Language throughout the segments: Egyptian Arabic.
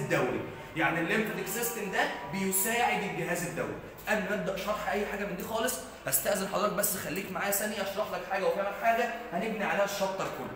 الدوري يعني الليمفاتيك سيستم ده بيساعد الجهاز الدوري قبل ما ابدا شرح اي حاجه من دي خالص استاذن حضرتك بس خليك معايا ثانيه اشرح لك حاجه وافهمك حاجه هنبني عليها الشابتر كله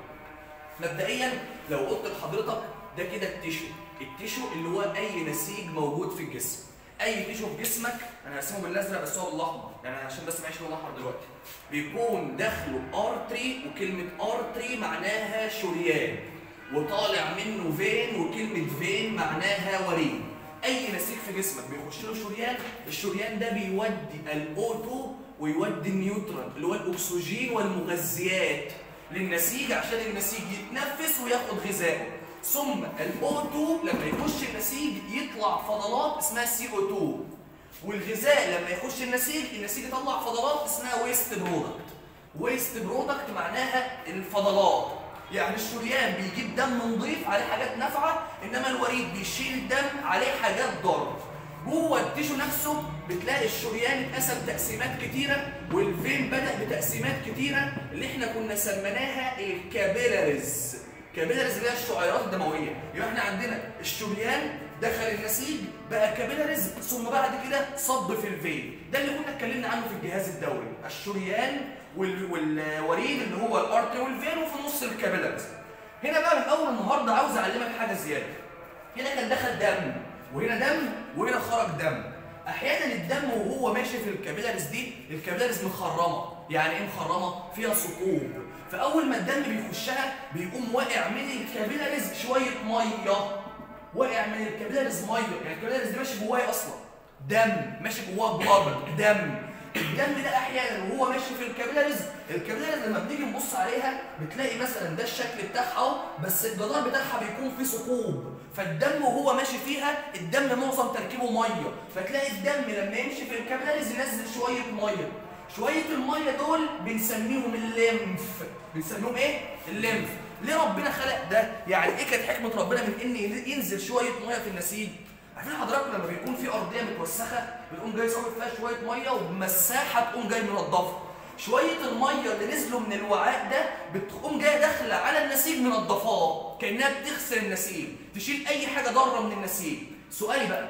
مبدئيا لو قلت لحضرتك ده كده التيشو التيشو اللي هو اي نسيج موجود في الجسم اي تيشو في جسمك انا هرسمه بالازرق بس هو بالاحمر يعني عشان بس معيش لون احمر دلوقتي بيكون داخله ارتري وكلمه ارتري معناها شريان وطالع منه فين وكلمه فين معناها وريد اي نسيج في جسمك بيخش له شريان الشريان ده بيودي الاوتو ويودي النيوترون اللي هو الاكسجين والمغذيات للنسيج عشان النسيج يتنفس وياخد غذائه ثم الاوتو لما يخش النسيج يطلع فضلات اسمها سي او 2 والغذاء لما يخش النسيج النسيج يطلع فضلات اسمها ويست برودكت ويست برودكت معناها الفضلات يعني الشريان بيجيب دم نظيف عليه حاجات نافعه انما الوريد بيشيل الدم عليه حاجات ضاره جوه التيشو نفسه بتلاقي الشريان اتقسم تقسيمات كتيره والفين بدا بتقسيمات كتيره اللي احنا كنا سميناها الكابيلاريز كابيلاريز اللي هي الشعيرات الدمويه يبقى احنا عندنا الشريان دخل النسيج بقى كابيلاريز ثم بعد كده صب في الفين ده اللي كنا اتكلمنا عنه في الجهاز الدوري الشريان وال... والوريد اللي هو الارتري والفين وفي النص الكابيلاريز هنا بقى من اول النهارده عاوز اعلمك حاجه زياده هنا كان دخل دم وهنا دم وهنا خرج دم احيانا الدم وهو ماشي في الكابيلاريز دي الكابيلاريز مخرمه يعني ايه مخرمه فيها ثقوب فاول ما الدم بيخشها بيقوم واقع من الكابيلاريز شويه ميه واقع من الكابيلاريز ميه يعني الكابيلاريز دي ماشي جواها اصلا دم ماشي جواه بلاد دم الدم ده احيانا وهو ماشي في الكابيلاريز الكابيلاريز لما بنيجي نبص عليها بتلاقي مثلا ده الشكل بتاعها اهو بس الجدار بتاعها بيكون فيه ثقوب فالدم وهو ماشي فيها الدم معظم تركيبه ميه فتلاقي الدم لما يمشي في الكابيلاريز ينزل شويه ميه شويه الميه دول بنسميهم الليمف بنسميهم ايه الليمف ليه ربنا خلق ده يعني ايه كانت حكمه ربنا من ان ينزل شويه ميه في النسيج عارفين حضراتكم لما بيكون في ارضيه متوسخه بتقوم جاي صابب فيها شويه ميه وبمساحه تقوم جاي منضفه شويه الميه اللي نزلوا من الوعاء ده بتقوم جايه داخله على النسيج منضفاه كانها بتغسل النسيج تشيل اي حاجه ضاره من النسيج سؤالي بقى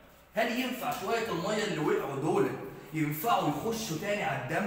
هل ينفع شويه الميه اللي وقعوا دول ينفعوا يخشوا تاني على الدم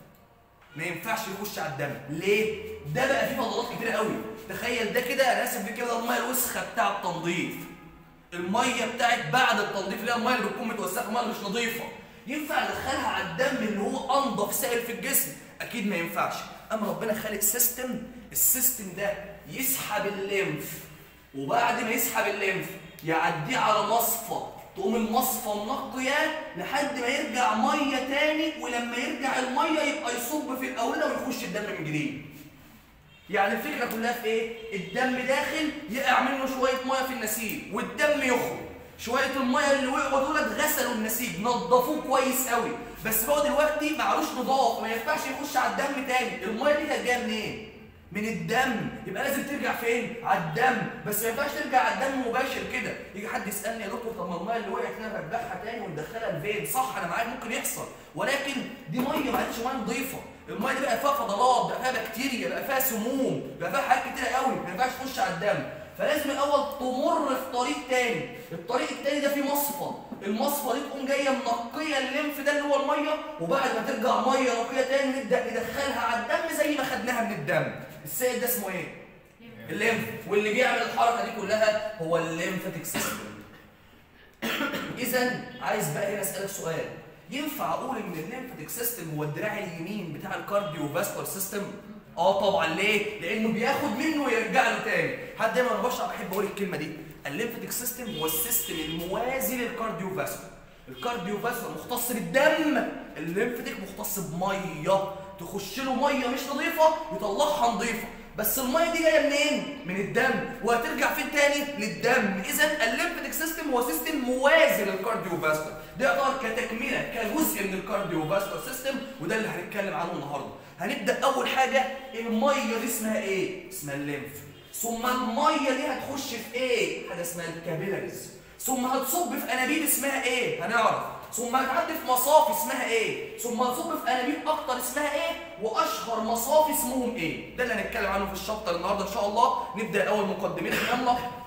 ما ينفعش يخش على الدم ليه ده بقى فيه فضلات كتيره قوي تخيل ده كده انا اسف كده الميه الوسخه بتاع التنظيف الميه بتاعت بعد التنظيف اللي هي الميه اللي بتكون متوسخه الميه اللي مش نظيفه ينفع ادخلها على الدم اللي هو انضف سائل في الجسم اكيد ما ينفعش اما ربنا خالق سيستم السيستم ده يسحب الليمف وبعد ما يسحب الليمف يعديه على مصفى تقوم المصفى منقياه لحد ما يرجع ميه تاني ولما يرجع الميه يبقى يصب في الاورده ويخش الدم من جديد يعني الفكره كلها في ايه الدم داخل يقع منه شويه ميه في النسيج والدم يخرج شويه الميه اللي وقعوا دول غسلوا النسيج نظفوه كويس قوي بس هو دلوقتي معلوش نضاف ما ينفعش يخش على الدم تاني الميه دي كانت جايه منين من الدم يبقى لازم ترجع فين على الدم بس ما ينفعش ترجع على الدم مباشر كده يجي حد يسالني يا دكتور طب ما الميه اللي وقعت هنا نرجعها تاني وندخلها الفين صح انا معاك ممكن يحصل ولكن دي ميه ما عادش ميه نظيفه الميه دي بقى فيها فضلات بقى فيها بكتيريا بقى فيها سموم بقى فيها حاجات كتيره قوي ما ينفعش تخش على الدم فلازم الاول تمر في طريق تاني الطريق التاني ده فيه مصفى المصفى دي تقوم جايه منقيه الليمف ده اللي هو الميه وبعد ما ترجع ميه نقيه تاني نبدا ندخلها على الدم زي ما خدناها من الدم السائل ده اسمه ايه الليمف واللي بيعمل الحركه دي كلها هو الليمفاتيك سيستم اذا عايز بقى هنا اسالك سؤال ينفع اقول ان الليمفاتيك سيستم هو الدراع اليمين بتاع الكارديو فاسكولار سيستم اه طبعا ليه لانه بياخد منه ويرجع له تاني حد دايما وانا بشرح بحب اقول الكلمه دي الليمفاتيك سيستم هو السيستم الموازي للكارديو فاسكولار الكارديو فاسكولار مختص بالدم الليمفاتيك مختص بميه تخش له ميه مش نظيفه يطلعها نظيفه بس الميه دي جايه منين من الدم وهترجع فين تاني للدم اذا الليمفاتيك سيستم هو سيستم موازي للكارديو فاسكولار ده يعتبر كتكمله كجزء من الكارديو فاسكولار سيستم وده اللي هنتكلم عنه النهارده هنبدا اول حاجه الميه دي اسمها ايه اسمها الليمف ثم الميه دي هتخش في ايه حاجه اسمها الكابيلاريز ثم هتصب في انابيب اسمها ايه هنعرف ثم هتعدي في مصافي اسمها ايه ثم هتصب في انابيب اكتر اسمها ايه واشهر مصافي اسمهم ايه ده اللي هنتكلم عنه في الشابتر النهارده ان شاء الله نبدا الاول مقدمتنا يلا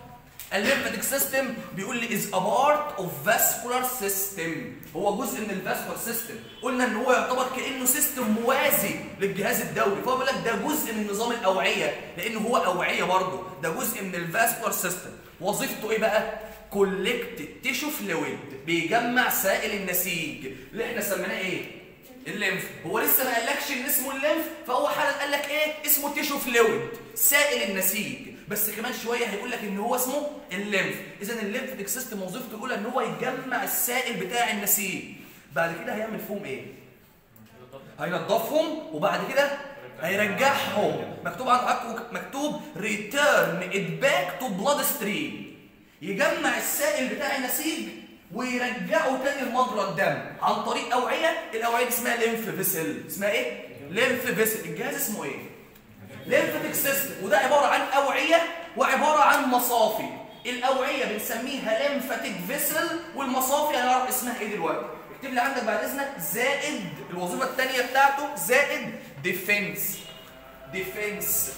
الليمفاتيك سيستم بيقول لي از ا بارت اوف فاسكولار سيستم هو جزء من الفاسكولار سيستم قلنا ان هو يعتبر كانه سيستم موازي للجهاز الدوري فهو بيقول لك ده جزء من نظام الاوعيه لان هو اوعيه برضه ده جزء من الفاسكولار سيستم وظيفته ايه بقى كولكت تيشو فلويد بيجمع سائل النسيج اللي احنا سميناه ايه الليمف هو لسه ما قالكش ان اسمه الليمف فهو حالا قال لك ايه اسمه تيشو فلويد سائل النسيج بس كمان شويه هيقول لك ان هو اسمه الليمف اذا الليمفاتيك سيستم وظيفته الاولى ان هو يجمع السائل بتاع النسيج بعد كده هيعمل فيهم ايه هينضفهم وبعد كده هيرجعهم مكتوب عند حضرتك مكتوب ريتيرن ات باك تو بلاد ستريم يجمع السائل بتاع النسيج ويرجعه تاني لمجرى الدم عن طريق اوعيه الاوعيه دي اسمها ليمف فيسل اسمها ايه ليمف فيسل الجهاز اسمه ايه ليمفاتيك سيستم وده عباره عن اوعيه وعباره عن مصافي الاوعيه بنسميها ليمفاتيك فيسل والمصافي هنعرف اسمها ايه دلوقتي اكتب لي عندك بعد اذنك زائد الوظيفه الثانيه بتاعته زائد ديفنس ديفنس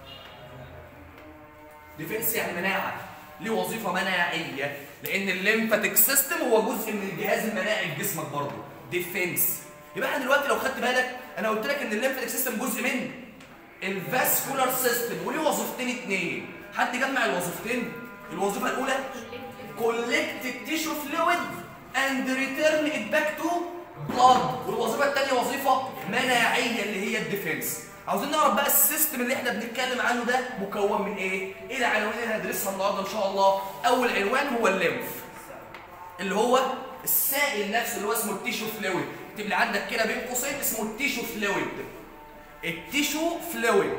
ديفنس يعني مناعه ليه وظيفه مناعيه لان الليمفاتيك سيستم هو جزء من الجهاز المناعي في جسمك برضه ديفنس يبقى احنا دلوقتي لو خدت بالك انا قلت لك ان الليمفاتيك سيستم جزء من الفاسكولار سيستم وليه وظيفتين اتنين حد جمع الوظيفتين الوظيفه الاولى كولكت تيشو فلويد اند ريتيرن ات باك تو بلاد والوظيفه الثانيه وظيفه مناعيه اللي هي الديفنس عاوزين نعرف بقى السيستم اللي احنا بنتكلم عنه ده مكون من ايه ايه العناوين اللي هندرسها النهارده ان شاء الله اول عنوان هو الليمف اللي هو السائل نفسه اللي هو اسمه التيشو فلويد اكتب لي عندك كده بين قوسين اسمه التيشو فلويد التيشو فلويد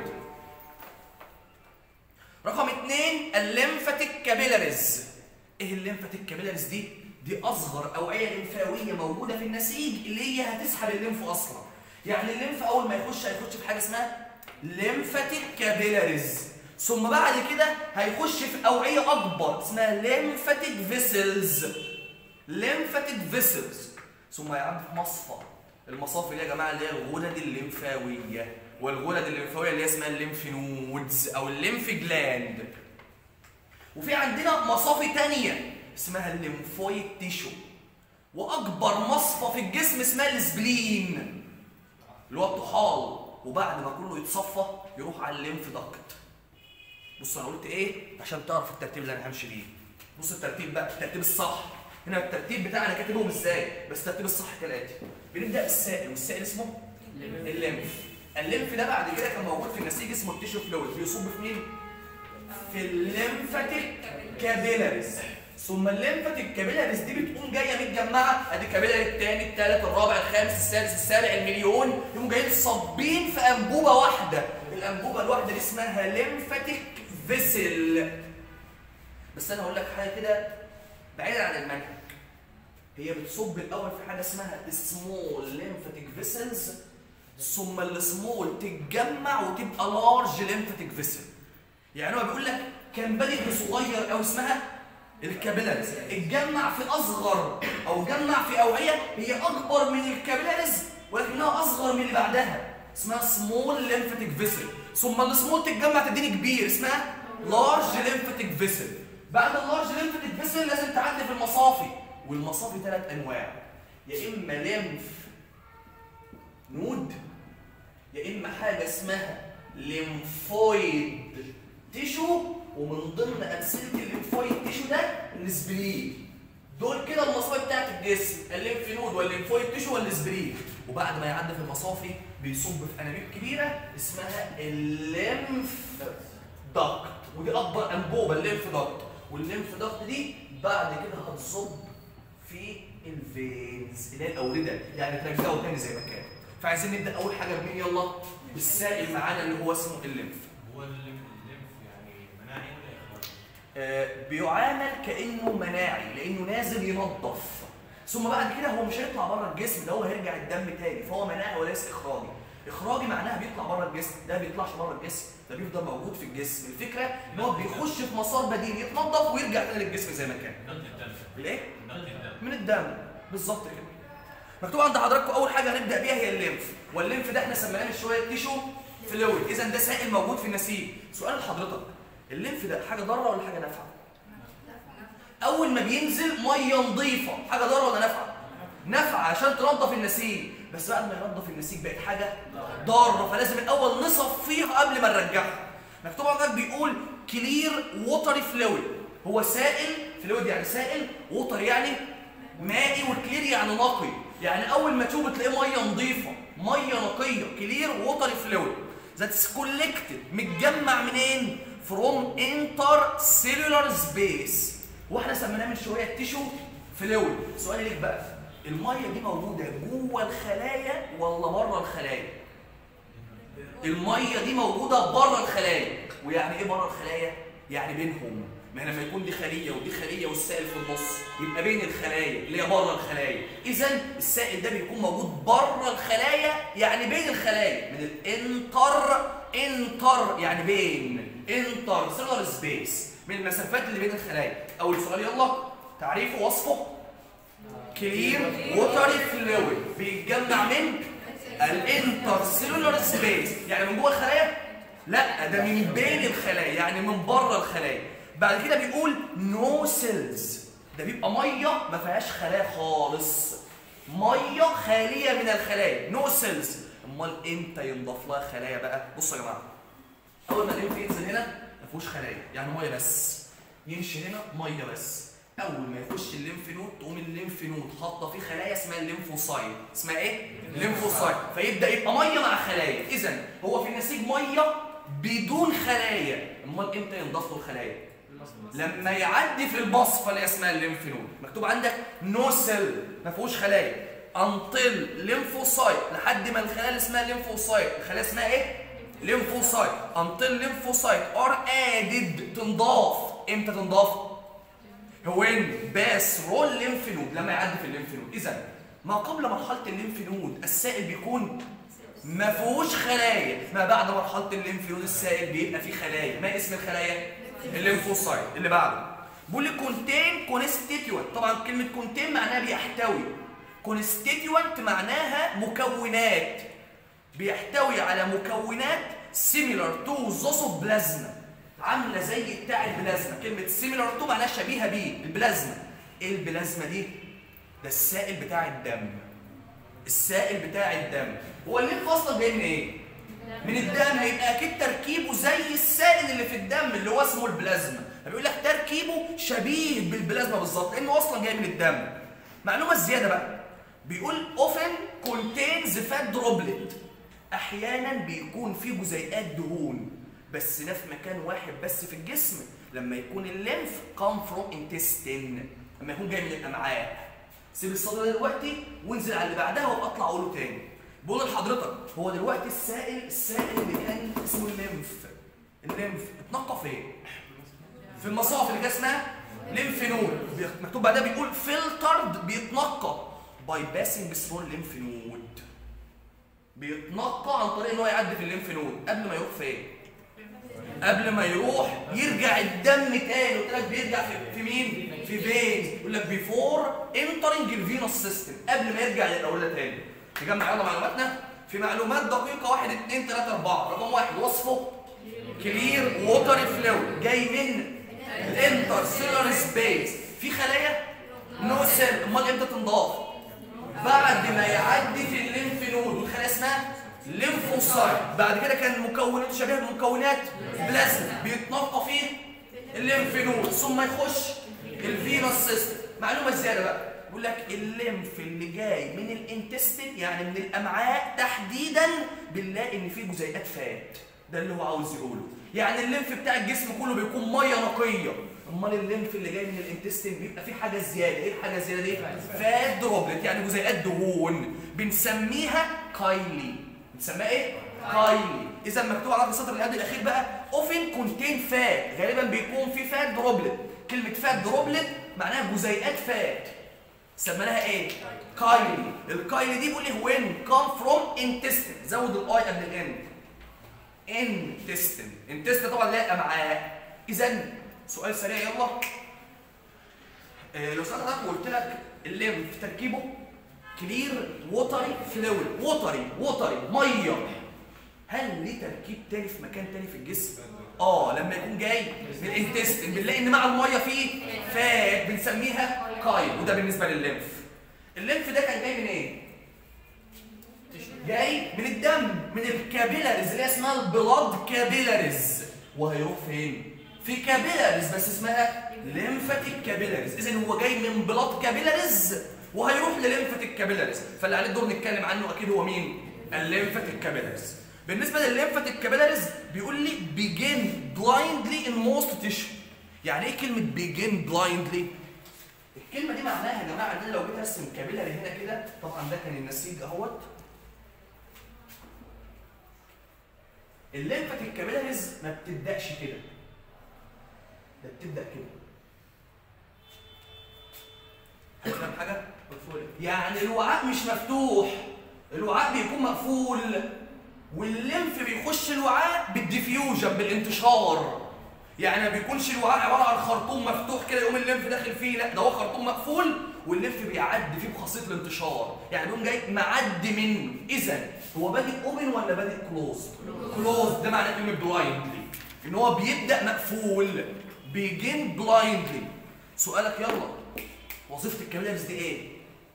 رقم اثنين الليمفاتيك كابيلاريز ايه الليمفاتيك كابيلاريز دي دي اصغر اوعيه لمفاويه موجوده في النسيج اللي هي هتسحب الليمف اصلا يعني الليمف اول ما يخش هيخش في حاجه اسمها ليمفاتيك كابيلاريز ثم بعد كده هيخش في اوعيه اكبر اسمها ليمفاتيك فيسلز ليمفاتيك فيسلز ثم هيعدي في مصفى المصافي دي يا جماعه اللي هي الغدد الليمفاويه والغدد الليمفاويه اللي هي اسمها الليمف نودز او الليمف جلاند وفي عندنا مصافي تانية اسمها الليمفويد تيشو واكبر مصفى في الجسم اسمها السبلين اللي هو الطحال وبعد ما كله يتصفى يروح على الليمف داكت بص انا قلت ايه عشان تعرف الترتيب اللي انا همشي بيه بص الترتيب بقى الترتيب الصح هنا الترتيب بتاعنا كاتبهم ازاي بس الترتيب الصح كالاتي بنبدا بالسائل والسائل اسمه الليمف الليمف ده بعد كده كان موجود في النسيج اسمه التيشو فلويد بيصب في مين في الليمفاتيك كابيلاريز ثم الليمفاتيك كابيلاريز دي بتقوم جايه متجمعه ادي الكابيلاري الثاني الثالث الرابع الخامس السادس السابع المليون يقوموا جايين صابين في انبوبه واحده الانبوبه الواحده دي اسمها ليمفاتيك فيسل بس انا هقول لك حاجه كده بعيدا عن المنهج هي بتصب الاول في حاجه اسمها سمول ليمفاتيك فيسلز ثم السمول تتجمع وتبقى لارج ليمفاتيك فيسل يعني هو بيقول لك كان بادئ بصغير او اسمها الكابيلاريز اتجمع في اصغر او جمع في اوعيه هي اكبر من الكابيلاريز ولكنها اصغر من اللي بعدها اسمها سمول ليمفاتيك فيسل ثم السمول تتجمع تديني كبير اسمها لارج ليمفاتيك فيسل بعد اللارج ليمفاتيك فيسل لازم تعدي في المصافي والمصافي ثلاث انواع يا اما ليمف نود يا اما حاجه اسمها ليمفويد تيشو ومن ضمن امثله الليمفويد تيشو ده السبلين دول كده المصافي بتاعت الجسم الليمف نود والليمفويد تيشو والسبلين وبعد ما يعدي في المصافي بيصب في انابيب كبيره اسمها الليمف داكت ودي اكبر انبوبه الليمف داكت والليمف داكت دي بعد كده هتصب في الفينز اللي هي الاورده يعني ترجعه تاني زي ما كان فعايزين نبدا اول حاجه بمين يلا بالسائل معانا اللي هو اسمه الليمف هو الليمف يعني مناعي ولا اخراجي؟ آه، بيعامل كانه مناعي لانه نازل ينظف ثم بعد كده هو مش هيطلع بره الجسم ده هو هيرجع الدم تاني فهو مناعي وليس اخراجي اخراجي معناها بيطلع بره الجسم ده ما بيطلعش بره الجسم ده بيفضل موجود في الجسم الفكره ان هو بيخش في مسار بديل يتنظف ويرجع تاني للجسم زي ما كان نقل الدم الايه نقل الدم من الدم بالظبط كده مكتوب عند حضراتكم اول حاجه هنبدا بيها هي الليمف والليمف ده احنا سميناه من شويه تيشو فلويد اذا ده سائل موجود في النسيج سؤال لحضرتك الليمف ده حاجه ضاره ولا حاجه نافعه اول ما بينزل ميه نظيفه حاجه ضاره ولا نافعه نافعه عشان تنظف النسيج بس بعد ما ينظف النسيج بقت حاجه ضاره فلازم الاول نصفيها قبل ما نرجعها مكتوب عندك بيقول كلير ووتري فلويد هو سائل فلويد يعني سائل ووتر يعني مائي والكلير يعني نقي يعني اول ما تشوف تلاقيه ميه نظيفه ميه نقيه كلير ووتري فلويد ذاتس كولكتد متجمع منين فروم انتر سيلولار سبيس واحنا سميناه من شويه التيشو فلويد سؤالي ليك بقى الميه دي موجوده جوه الخلايا ولا بره الخلايا الميه دي موجوده بره الخلايا ويعني ايه بره الخلايا يعني بينهم ما لما يكون دي خليه ودي خليه والسائل في النص يبقى بين الخلايا اللي هي بره الخلايا اذا السائل ده بيكون موجود بره الخلايا يعني بين الخلايا من الانتر انتر يعني بين انتر سيلولار سبيس من المسافات اللي بين الخلايا اول سؤال يلا تعريفه وصفه كلير ووتري فلويد بيتجمع من الانتر سيلولار سبيس يعني من جوه الخلايا لا ده من بين الخلايا يعني من بره الخلايا بعد كده بيقول نو سيلز ده بيبقى ميه ما فيهاش خلايا خالص ميه خاليه من الخلايا نو سيلز امال امتى ينضاف لها خلايا بقى بصوا يا جماعه اول ما الليمف ينزل هنا ما فيهوش خلايا يعني ميه بس يمشي هنا ميه بس اول ما يخش الليمف نود تقوم الليمف نود حاطه فيه خلايا اسمها الليمفوسايت اسمها ايه الليمفوسايت فيبدا يبقى ميه مع خلايا اذا هو في النسيج ميه بدون خلايا امال امتى ينضاف له الخلايا لما يعدي في المصفى اللي اسمها الليمف نود مكتوب عندك نو سيل ما فيهوش خلايا انطل ليمفوسايت لحد ما الخلايا اللي اسمها ليمفوسايت الخلايا اسمها ايه ليمفوسايت انطل ليمفوسايت ار ادد تنضاف امتى تنضاف وين باس رول ليمف نود لما يعدي في الليمف نود اذا ما قبل مرحله الليمف نود السائل بيكون ما فيهوش خلايا ما بعد مرحله الليمف نود السائل بيبقى فيه خلايا ما اسم الخلايا الليمفوسايت اللي بعده بيقول لي كونتين كونستيتيوانت طبعا كلمه كونتين معناها بيحتوي كونستيتيوانت معناها مكونات بيحتوي على مكونات سيميلر تو زوسوبلازما عامله زي بتاع البلازما كلمه سيميلر تو معناها شبيهه بيه البلازما ايه البلازما دي ده السائل بتاع الدم السائل بتاع الدم هو الليمف اصلا جاي من ايه من الدم يبقى اكيد تركيبه زي السائل اللي في الدم اللي هو اسمه البلازما بيقول لك تركيبه شبيه بالبلازما بالظبط لانه اصلا جاي من الدم معلومه زياده بقى بيقول often contains fat droplet احيانا بيكون فيه جزيئات دهون بس ده في مكان واحد بس في الجسم لما يكون الليمف come from intestine لما يكون جاي من الامعاء سيب الصدر دلوقتي وانزل على اللي بعدها واطلع اقوله تاني بقول لحضرتك هو دلوقتي السائل السائل اللي كان اسمه الليمف الليمف اتنقى فين؟ في المصاف اللي كان اسمها ليمف نود بي- مكتوب بعدها بيقول فلترد بيتنقى باي باسنج سمول ليمف نود بيتنقى عن طريق ان هو يعدي في الليمف نود قبل ما يروح فين؟ قبل ما يروح يرجع الدم تاني قلت لك بيرجع في, في مين؟ في فين يقول لك بيفور انترنج الفينوس سيستم قبل ما يرجع للاولى تاني نجمع يلا معلوماتنا في معلومات دقيقة واحد اتنين تلاتة أربعة رقم واحد وصفه كلير ووتر فلويد جاي من الانتر سيلر سبيس في خلايا نو سيل امال امتى تنضاف بعد ما يعدي في الليمف نود والخلايا اسمها ليمفوسايت بعد كده كان مكونات شبيهه بمكونات بلازما بيتنقى فيه الليمف نود ثم يخش الفينوس سيستم معلومه زياده بقى بيقول لك الليمف اللي جاي من الانتستين يعني من الامعاء تحديدا بنلاقي ان فيه جزيئات فات ده اللي هو عاوز يقوله يعني الليمف بتاع الجسم كله بيكون ميه نقيه امال الليمف اللي جاي من الانتستين بيبقى فيه حاجه زياده ايه الحاجه الزياده دي فات دروبلت يعني جزيئات دهون بنسميها كايلي بنسميها ايه كايلي اذا مكتوب على السطر اللي قبل الاخير بقى اوفن كونتين فات غالبا بيكون في فات دروبلت كلمه فات دروبلت معناها جزيئات فات سميناها ايه كايلي الكايلي دي بيقول لي وين كام فروم انتستين زود الاي قبل الان انتستين انتستين طبعا اللي هي الامعاء اذا سؤال سريع يلا آه لو سالتك وقلت لك الليمف تركيبه كلير ووتري فلويد ووتري ووتري ميه هل ليه تركيب تاني في مكان تاني في الجسم؟ اه لما يكون جاي من الانتستين بنلاقي ان مع الميه فيه فات بنسميها كايل وده بالنسبه للليمف الليمف ده كان جاي من ايه جاي من الدم من الكابيلاريز اللي هي اسمها البلاد كابيلاريز وهيروح فين في كابيلاريز بس اسمها ليمفاتيك كابيلاريز اذا هو جاي من بلاد كابيلاريز وهيروح لليمفاتيك كابيلاريز فاللي عليه الدور نتكلم عنه اكيد هو مين الليمفاتيك كابيلاريز بالنسبه للليمفاتيك كابيلاريز بيقول لي begin blindly in most tissue يعني ايه كلمه begin blindly الكلمه دي معناها يا جماعه ان انا لو جيت ارسم كابيلاري هنا كده طبعا ده كان النسيج اهوت الليمفاتيك كابيلاريز ما بتبداش كده ده بتبدا كده هتفهم حاجه مقفولة يعني الوعاء مش مفتوح الوعاء بيكون مقفول والليمف بيخش الوعاء بالديفيوجن بالانتشار يعني ما بيكونش الوعاء عباره عن خرطوم مفتوح كده يقوم الليمف داخل فيه لا ده هو خرطوم مقفول والليمف بيعدي فيه بخاصيه الانتشار يعني بيقوم جاي معدي منه اذا هو بادئ اوبن ولا بادئ كلوز كلوز ده معناه كلمه بلايندلي ان هو بيبدا مقفول بيجين بلايندلي سؤالك يلا وظيفه الكابيلاريز دي ايه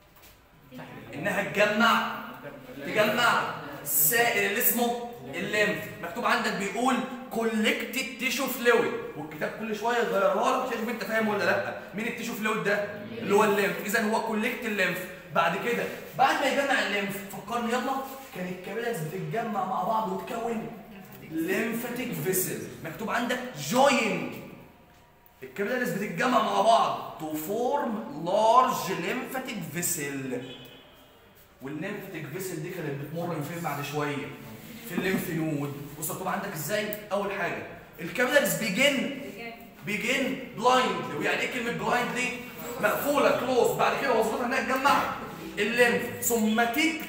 انها تجمع تجمع السائل اللي اسمه الليمف مكتوب عندك بيقول كولكتد تيشو فلويد والكتاب كل شويه يغيرها لك عشان اشوف انت فاهم ولا لا مين التيشو فلويد ده اللي هو الليمف اذا هو كولكت الليمف بعد كده بعد ما يجمع الليمف فكرني يلا كان الكابيلاريز بتتجمع مع بعض وتكون ليمفاتيك فيسل مكتوب عندك جوين الكابيلاريز بتتجمع مع بعض تو فورم لارج ليمفاتيك فيسل والليمفاتيك فيسل دي كانت بتمر من فين بعد شويه في الليمف نود بص مكتوب عندك ازاي اول حاجه الكابيلاريز بيجن بيجن بلايند ويعني ايه كلمه بلايند دي مقفوله كلوز بعد كده وظيفتها انها تجمع الليمف ثم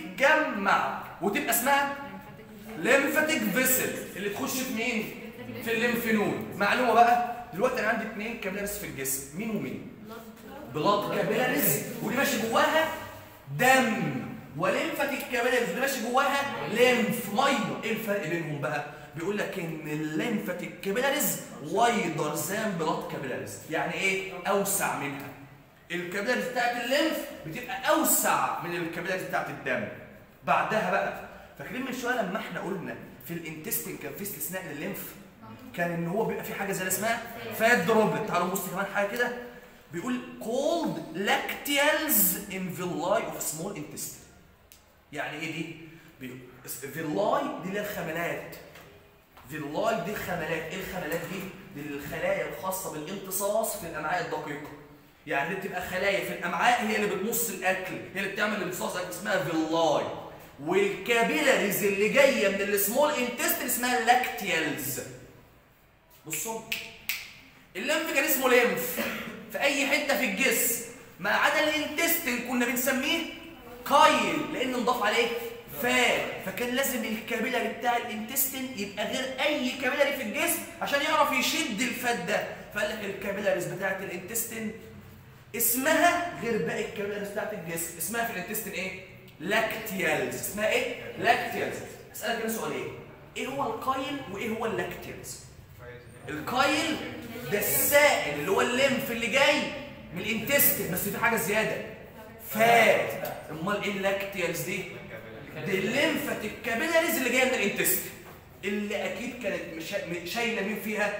تتجمع وتبقى اسمها ليمفاتيك فيسل اللي تخش في مين في الليمف نود معلومه بقى دلوقتي انا عندي اثنين كابيلاريز في الجسم مين ومين بلاد كابيلاريز ودي ماشي جواها دم وليمفاتيك كابيلاريز اللي ماشي جواها ليمف ميه ايه الفرق بينهم بقى بيقول لك ان الليمفاتيك كابيلاريز وايدر ذان بلاد كابيلاريز يعني ايه اوسع منها الكابيلاريز بتاعت الليمف بتبقى اوسع من الكابيلاريز بتاعت الدم بعدها بقى فاكرين من شويه لما احنا قلنا في الانتستين كان في استثناء للليمف كان ان هو بيبقى في حاجه زي اللي اسمها فات دروبلت تعالوا نبص كمان حاجه كده بيقول cold lacteals in villi of small intestine يعني ايه دي؟ بي- villi دي اللي هي الخملات villi دي الخملات ايه الخملات دي؟ دي الخلايا الخاصه بالامتصاص في الامعاء الدقيقه يعني دي بتبقى خلايا في الامعاء هي اللي بتمص الاكل هي اللي بتعمل امتصاص الاكل اسمها villi والكابيلاريز اللي جايه من السمول انتستين اسمها لاكتيالز بصوا الليمف كان اسمه ليمف في اي حته في الجسم ما عدا الانتستين كنا بنسميه كايل لان نضاف عليه فات فكان لازم الكابيلاري بتاع الانتستين يبقى غير اي كابيلاري في الجسم عشان يعرف يشد الفات ده فقال لك الكابيلاريز بتاعت الانتستين اسمها غير باقي الكابيلاريز بتاعت الجسم اسمها في الانتستين ايه لاكتيالز اسمها ايه لاكتيالز اسالك كده سؤال ايه ايه هو الكايل وايه هو اللاكتيالز الكايل ده السائل اللي هو الليمف اللي جاي من الانتستين بس في حاجه زياده فات امال ايه اللاكتيالز دي دي الليمفاتيك كابيلاريز اللي جايه من الانتستين اللي اكيد كانت مش- شايله مين فيها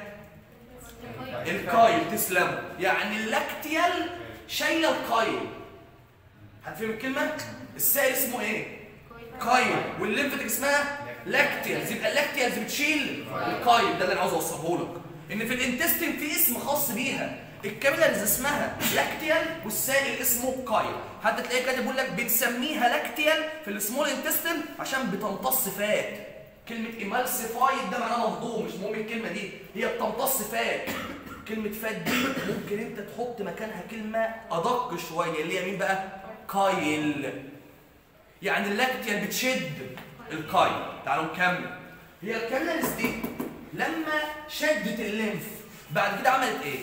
الكايل تسلم يعني اللاكتيال شايله الكايل هتفهم الكلمه السائل اسمه ايه كايل والليمفاتيك اسمها لاكتيالز يبقى اللاكتيالز بتشيل الكايل ده اللي انا عاوز اوصله لك ان في الانتستين في اسم خاص بيها الكابيلاريز اسمها لاكتيال والسائل اسمه كايل حتى تلاقيه كاتب بيقول لك بنسميها لاكتيال في السمول انتستين عشان بتمتص فات كلمة ايمالسيفايد ده معناها مهضوم مش مهم الكلمة دي هي بتمتص فات كلمة فات دي ممكن انت تحط مكانها كلمة أدق شوية اللي هي مين بقى؟ كايل يعني اللاكتيال بتشد الكايل تعالوا نكمل هي الكابيلاريز دي لما شدت الليمف بعد كده عملت ايه؟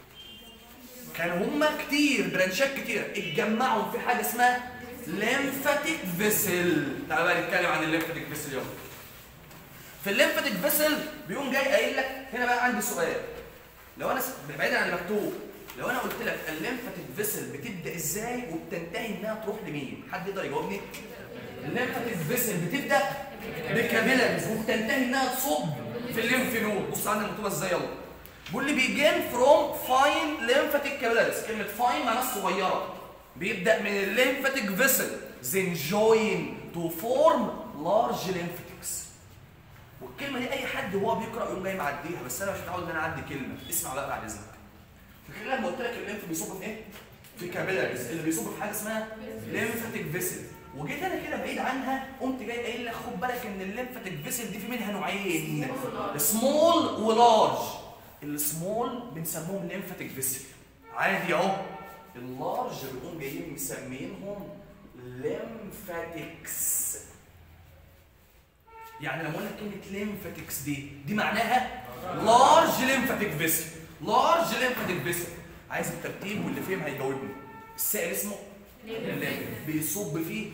كانوا هما كتير برانشات كتيرة اتجمعوا في حاجة اسمها ليمفاتيك فيسل تعالوا بقى نتكلم عن الليمفاتيك فيسل يلا في الليمفاتيك فيسل بيقوم جاي قايل لك هنا بقى عندي سؤال لو انا س- بعيدا عن المكتوب لو انا قلت لك الليمفاتيك فيسل بتبدا ازاي وبتنتهي انها تروح لمين حد يقدر يجاوبني الليمفاتيك فيسل بتبدا بكابيلاريز وبتنتهي انها تصب في الليمف نود بص عندنا مكتوبه ازاي يلا بيقول لي بيجين فروم فاين ليمفاتيك كابيلاريز كلمه فاين معناها صغيره بيبدا من الليمفاتيك فيسل then join to form large lymphatics والكلمه دي اي حد وهو بيقرا يقوم جاي معديها بس انا مش متعود ان انا اعدي كلمه اسمع بقى بعد اذنك فاكر لما قلت لك الليمف بيصب في ايه في كابيلاريز اللي بيصب في حاجه اسمها ليمفاتيك فيسل وجيت انا كده بعيد عنها قمت جاي قايل لك خد بالك ان الليمفاتيك فيسل دي في منها نوعين سمول ولارج السمول بنسموهم ليمفاتيك فيسل عادي اهو اللارج بنقوم جايين مسمينهم ليمفاتيكس يعني لما اقول لك كلمه ليمفاتيكس دي دي معناها لارج ليمفاتيك فيسل لارج ليمفاتيك فيسل عايز الترتيب واللي فهم هيجاوبني السائل اسمه الليمف بيصب فيه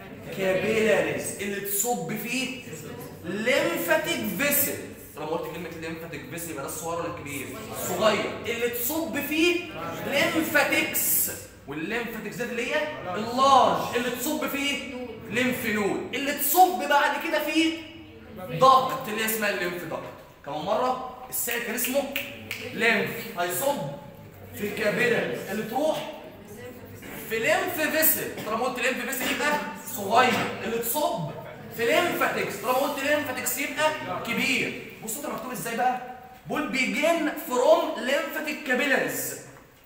كابيلاريز اللي تصب فيه ليمفاتيك فيسل لما قلت كلمه ليمفاتيك فيسل يبقى ده الصغير ولا الكبير صغير اللي تصب فيه ليمفاتيكس والليمفاتيكس ده اللي هي اللارج اللي تصب فيه ليمف نود اللي تصب بعد كده فيه ضغط اللي هي اسمها الليمف ضغط كمان مره السائل كان اسمه ليمف هيصب في كابيلاريز اللي تروح في ليمف فيسل طالما قلت ليمف فيسل يبقى صغير اللي تصب في ليمفاتكس طالما قلت ليمفاتكس يبقى كبير بصوا ده مكتوب ازاي بقى بول بيجين فروم ليمفاتيك كابيلاريز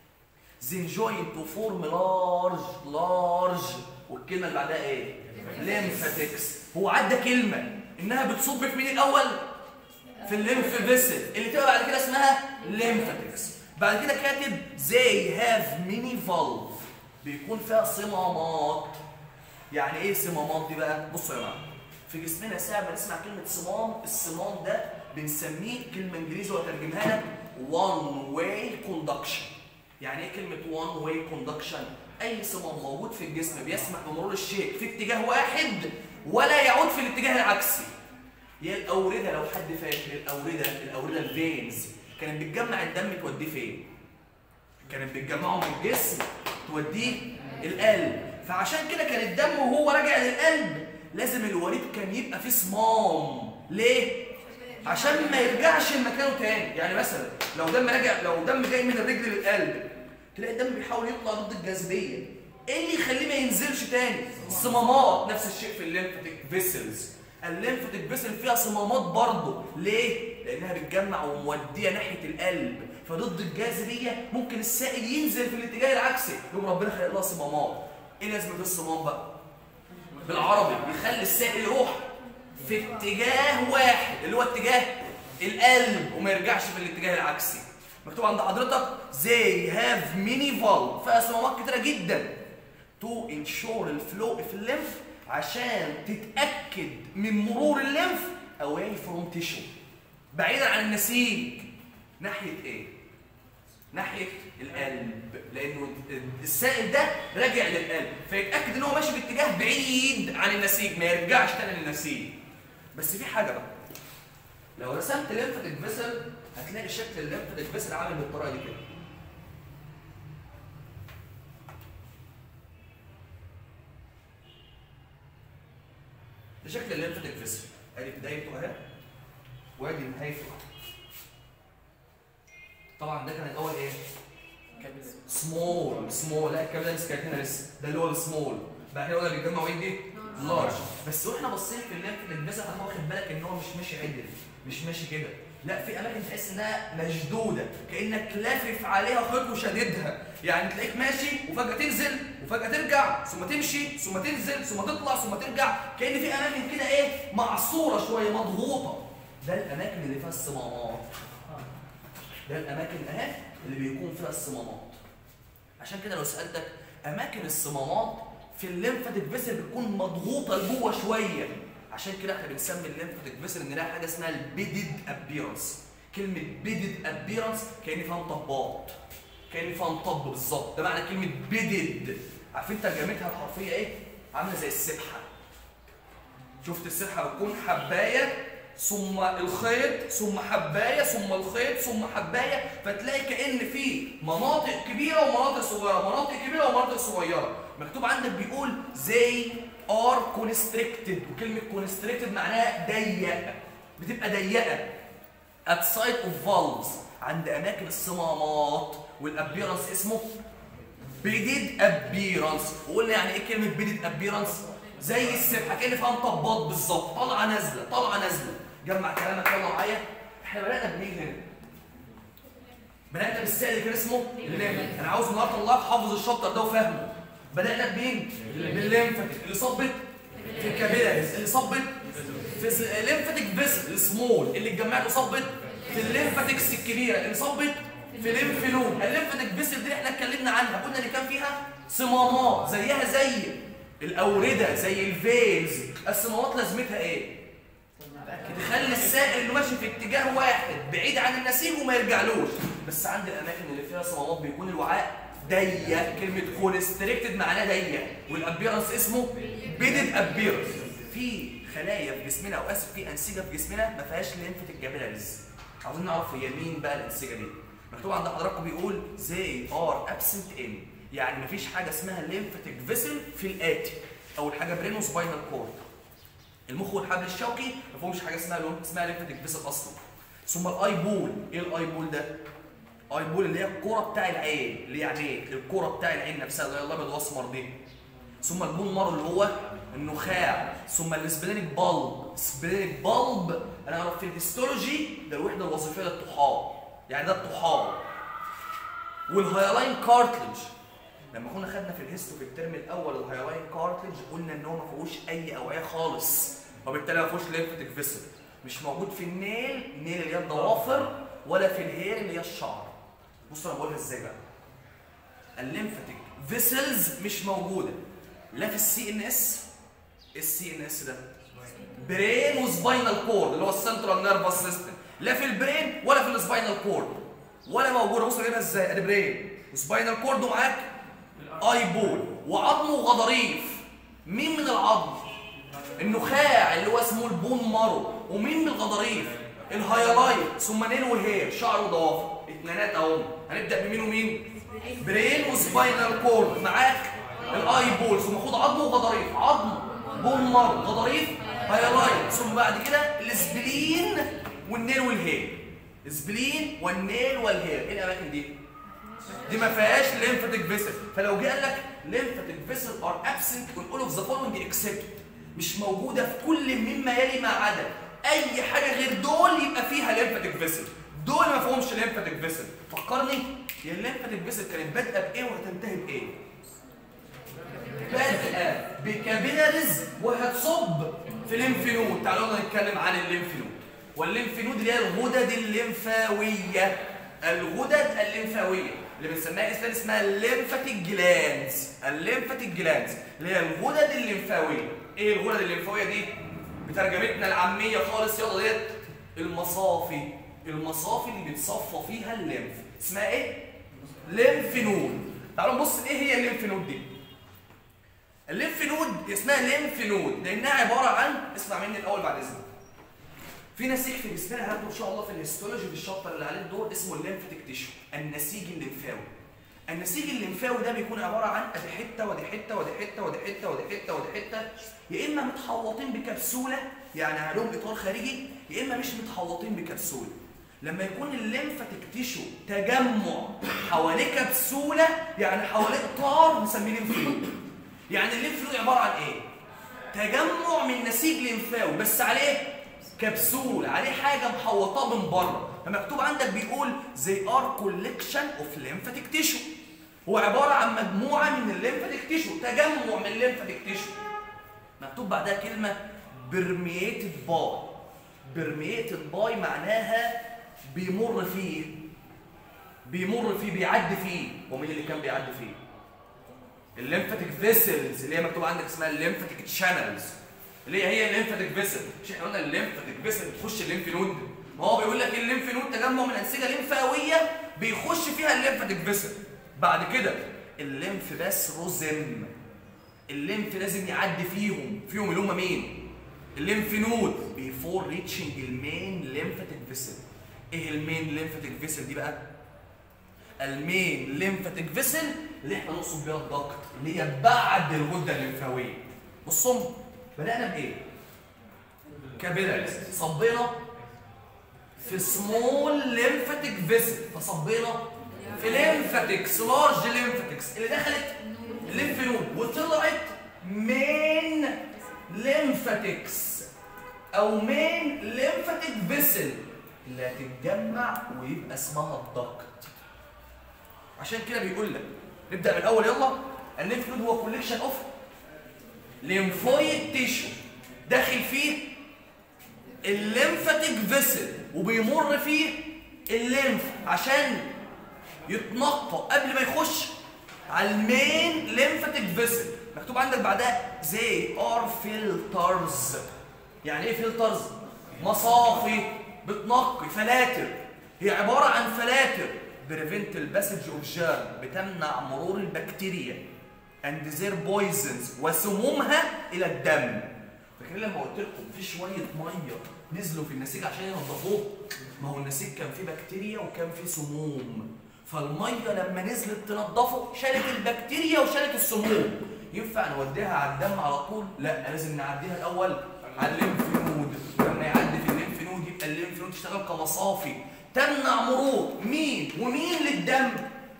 then join to form large large والكلمه اللي بعدها ايه ليمفاتكس هو عدى كلمه انها بتصب في مين الاول في الليمف فيسل اللي تبقى بعد كده اسمها ليمفاتكس بعد كده كاتب they have many valve بيكون فيها صمامات يعني ايه صمامات دي بقى بصوا يا جماعه في جسمنا ساعه ما نسمع كلمه صمام الصمام ده بنسميه كلمه انجليزي واترجمها لك one way conduction يعني ايه كلمه one way conduction اي صمام موجود في الجسم بيسمح بمرور الشيء في اتجاه واحد ولا يعود في الاتجاه العكسي هي الاورده لو حد فاكر الاورده الاورده الفينز كانت بتجمع الدم توديه فين كانت بتجمعه من الجسم توديه القلب فعشان كده كان الدم وهو راجع للقلب لازم الوريد كان يبقى فيه صمام ليه عشان ما يرجعش لمكانه تاني يعني مثلا لو دم راجع لو دم جاي من الرجل للقلب تلاقي الدم بيحاول يطلع ضد الجاذبيه ايه اللي يخليه ما ينزلش تاني الصمامات نفس الشيء في الليمفاتيك فيسلز الليمفاتيك فيسل فيها صمامات برضه ليه لانها بتجمع وموديه ناحيه القلب فضد الجاذبيه ممكن السائل ينزل في الاتجاه العكسي يقوم ربنا خلق لها صمامات ايه لازمه الصمام بقى بالعربي بيخلي السائل يروح في اتجاه واحد اللي هو اتجاه القلب وما يرجعش في الاتجاه العكسي مكتوب عند حضرتك they have many valve فيها صمامات كتيره جدا to ensure الفلو في الليمف عشان تتاكد من مرور الليمف away from tissue بعيدا عن النسيج ناحيه ايه ناحيه القلب لانه السائل ده راجع للقلب فيتاكد ان هو ماشي باتجاه بعيد عن النسيج ما يرجعش تاني للنسيج بس في حاجه بقى لو رسمت ليمفاتيك فيسل هتلاقي شكل الليمفاتيك فيسل عامل بالطريقه دي كده ده شكل الليمفاتيك فيسل ادي بدايته اهي وادي نهايته طبعا ده كان الاول ايه سمول سمول لا الكابيلاريز كانت هنا لسه ده اللي هو السمول بعد كده قلنا بيتجمعوا ايه دي لارج بس واحنا باصين في الليمفاتيك فيسل هتبقى واخد بالك ان هو مش ماشي عدل مش ماشي كده لا في اماكن تحس انها مشدوده كانك لافف عليها خيط وشاددها يعني تلاقيك ماشي وفجاه تنزل وفجاه ترجع ثم تمشي ثم تنزل ثم تطلع ثم ترجع كان في اماكن كده ايه معصوره شويه مضغوطه ده الاماكن اللي فيها الصمامات ده الاماكن اهي اللي بيكون فيها الصمامات عشان كده لو سالتك اماكن الصمامات في الليمفاتيك فيسل بتكون مضغوطه لجوه شويه عشان كده احنا بنسمي الليمفاتيك فيسل ان لها حاجه اسمها البيدد ابيرنس كلمه بيدد ابيرنس كان فيها مطبات كان فيها مطب بالظبط ده معنى كلمه بيدد عارفين ترجمتها الحرفيه ايه عامله زي السبحه شفت السبحه بتكون حبايه ثم الخيط ثم حبايه ثم الخيط ثم حبايه فتلاقي كان في مناطق كبيره ومناطق صغيره مناطق كبيره ومناطق صغيره مكتوب عندك بيقول زي ار كونستريكتد وكلمه كونستريكتد معناها ضيقه بتبقى ضيقه at site of valves عند اماكن الصمامات والابيرنس اسمه بيدد ابيرنس وقلنا يعني ايه كلمه بيدد ابيرنس زي السبحه كان فيها مطبات بالظبط طالعه نازله طالعه نازله جمع كلامك يلا معايا احنا بدانا بمين هنا بدانا بالسائل اللي كان اسمه الليمف انا عاوز النهارده الله حافظ الشابتر ده وفاهمه بدانا بمين بالليمفاتيك اللي صبت في الكابيلاريز اللي صبت في الليمفاتيك فيسل السمول اللي اتجمعت وصبت في الليمفاتيكس الكبيره اللي صبت في الليمف نود الليمفاتيك فيسل دي احنا اتكلمنا عنها قلنا ان كان فيها صمامات زيها زي الاورده زي الفيلز الصمامات لازمتها ايه تخلي السائل اللي ماشي في اتجاه واحد بعيد عن النسيج وما يرجعلوش بس عند الاماكن اللي فيها صمامات بيكون الوعاء ضيق كلمه كونستريكتد معناه ضيق والابيرنس اسمه بيدد ابيرنس في خلايا في جسمنا او اسف في انسجه في جسمنا ما فيهاش ليمفاتيك جابيلاريز عاوزين نعرف هي مين بقى الانسجه دي مكتوب عند حضراتكم بيقول زي ار ابسنت ان يعني مفيش حاجه اسمها ليمفاتيك فيسل في الاتي اول حاجه برينو سباينال كورد المخ والحبل الشوكي ما فيهمش حاجه اسمها لون اسمها ليمفاتيك فيسل اصلا ثم الاي بول ايه الاي بول ده اي بول اللي هي الكوره بتاع العين اللي يعني ايه الكوره بتاع العين نفسها اللي هي الابيض والاسمر دي ثم البول مارو اللي هو النخاع ثم السبلينيك بالب سبلينيك بالب انا اعرف في الهيستولوجي ده الوحده الوظيفيه للطحال يعني ده الطحال والهيالاين كارتلج لما كنا خدنا في الهيستو في الترم الاول الهيالاين كارتلج قلنا ان هو ما فيهوش اي اوعيه خالص وبالتالي ما فيهوش ليمفاتيك فيسل مش موجود في النيل النيل اللي هي الضوافر ولا في الهير اللي هي الشعر بص انا بقولها ازاي بقى الليمفاتيك فيسلز مش موجوده لا في السي ان اس السي ان اس ده برين وسباينال كورد اللي هو السنترال نيرفس سيستم لا في البرين ولا في السباينال كورد ولا موجوده بص اجيبها ازاي ادي برين وسباينال كورد ومعاك اي بول وعظم وغضاريف مين من العظم النخاع اللي هو اسمه البون مارو ومين من الغضاريف الهايلايت ثم نيل وهير شعر وضوافر اتنينات اهو هنبدا بمين ومين برين وسباينال كورد معاك الاي بول ثم خد عظم وغضاريف عظم بون مارو غضاريف هايلايت ثم بعد كده السبلين والنيل والهير السبلين والنيل والهير ايه الاماكن دي دي ما فيهاش ليمفاتيك فيسل فلو جه قال لك ليمفاتيك فيسل ار ابسنت اون اوف ذا فولوينج اكسبت مش موجوده في كل مما يلي ما عدا اي حاجه غير دول يبقى فيها ليمفاتيك فيسل دول ما فيهمش ليمفاتيك فيسل فكرني هي الليمفاتيك فيسل كانت بادئه بايه وهتنتهي بايه بادئه بكابيلاريز وهتصب في ليمف نود تعالوا نتكلم عن الليمف نود والليمف نود اللي هي الغدد الليمفاويه الغدد الليمفاويه اللي بنسميها اسمها اسمها الليمفاتيك جلاندز الليمفاتيك جلاندز اللي هي الغدد الليمفاويه ايه الغدد الليمفاويه دي بترجمتنا العاميه خالص يلا ديت المصافي المصافي اللي بيتصفى فيها الليمف اسمها ايه ليمف نود تعالوا نبص ايه هي الليمف نود دي الليمف نود اسمها ليمف نود لانها عباره عن اسمع مني الاول بعد اذنك في نسيج في جسمنا هناخده ان شاء الله في الهيستولوجي في الشابتر اللي عليه الدور اسمه الليمفاتيك تيشو النسيج الليمفاوي النسيج الليمفاوي ده بيكون عباره عن ادي حته ودي حته ودي حته ودي حته ودي حته ودي حته يا اما متحوطين بكبسوله يعني عليهم اطار خارجي يا اما مش متحوطين بكبسوله لما يكون الليمفاتيك تيشو تجمع حواليه كبسوله يعني حواليه اطار نسميه ليمف نود يعني الليمف نود عباره عن ايه تجمع من نسيج ليمفاوي بس عليه كبسول عليه حاجه محوطاه من بره فمكتوب عندك بيقول زي ار كولكشن اوف ليمفاتيك تيشو هو عباره عن مجموعه من الليمفاتيك تيشو تجمع من الليمفاتيك تيشو مكتوب بعدها كلمه برميتد باي برميتد باي معناها بيمر فيه بيمر فيه بيعدي فيه ومين اللي كان بيعدي فيه الليمفاتيك فيسلز اللي هي مكتوب عندك اسمها الليمفاتيك تشانلز اللي هي هي الليمفاتيك فيسل مش احنا قلنا الليمفاتيك فيسل بتخش الليمف نود ما هو بيقول لك الليمف نود تجمع من انسجه ليمفاويه بيخش فيها الليمفاتيك فيسل بعد كده الليمف بس روزم الليمف لازم يعدي فيهم فيهم اللي هم مين الليمف نود بيفور ريتشنج المين ليمفاتيك فيسل ايه المين ليمفاتيك فيسل دي بقى المين ليمفاتيك فيسل اللي احنا نقصد بيها الضغط اللي هي بعد الغده الليمفاويه بصوا بدانا بايه كابيلاريز صبينا في سمول ليمفاتيك فيسل فصبينا في ليمفاتكس لارج ليمفاتكس اللي دخلت الليمف نود وطلعت مين ليمفاتكس او مين ليمفاتيك فيسل اللي هتتجمع ويبقى اسمها الضغط عشان كده بيقول لك نبدا من الاول يلا الليمف نود هو كوليكشن اوف ليمفويد تيشو داخل فيه الليمفاتيك فيسل وبيمر فيه الليمف عشان يتنقى قبل ما يخش على المين ليمفاتيك فيسل مكتوب عندك بعدها زي ار فلترز يعني ايه فلترز مصافي بتنقي فلاتر هي عباره عن فلاتر بريفنت الباسج اوف جيرم بتمنع مرور البكتيريا اند زير بويزنز وسمومها الى الدم فاكرين لما قلت لكم في شويه ميه نزلوا في النسيج عشان ينضفوه ما هو النسيج كان فيه بكتيريا وكان فيه سموم فالميه لما نزلت تنضفه شالت البكتيريا وشالت السموم ينفع نوديها على الدم على طول لا لازم نعديها الاول على الليمف نود لما يعدي في الليمف نود يبقى الليمف نود تشتغل كمصافي تمنع مرور مين ومين للدم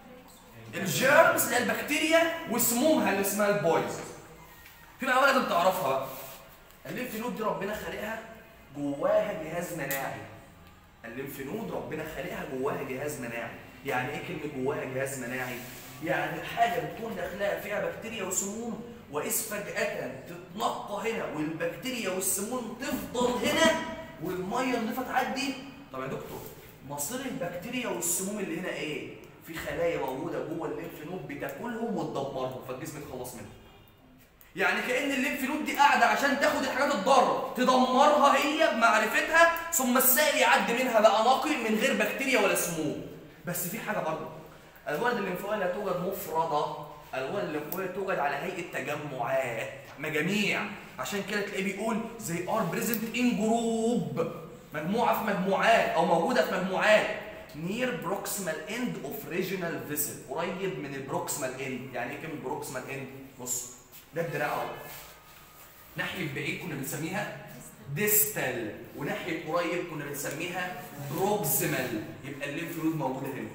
الجيرمز اللي هي البكتيريا وسمومها اللي اسمها البويز في معلومه لازم تعرفها بقى الليمف نود دي ربنا خالقها جواها جهاز مناعي الليمف نود ربنا خالقها جواها جهاز مناعي يعني ايه كلمه جواها جهاز مناعي يعني الحاجه بتكون داخلها فيها بكتيريا وسموم واذ فجاه تتنقى هنا والبكتيريا والسموم تفضل هنا والميه النظيفه تعدي طب يا دكتور مصير البكتيريا والسموم اللي هنا ايه في خلايا موجوده جوه الليمف نود بتاكلهم وتدمرهم فالجسم يتخلص منهم يعني كان الليمف نود دي قاعده عشان تاخد الحاجات الضاره تدمرها هي بمعرفتها ثم السائل يعدي منها بقى نقي من غير بكتيريا ولا سموم بس في حاجه برضه الوالد الليمفاويه لا توجد مفرده الوالد الليمفاويه توجد على هيئه تجمعات مجاميع عشان كده تلاقيه بيقول زي ار بريزنت ان جروب مجموعه في مجموعات او موجوده في مجموعات نير بروكسيمال اند اوف ريجونال فيسل قريب من البروكسيمال اند يعني ايه كلمه بروكسيمال اند بص ده الدراع اهو ناحيه بعيد كنا بنسميها ديستال وناحيه قريب كنا بنسميها بروكسيمال يبقى الليمف نود موجوده هنا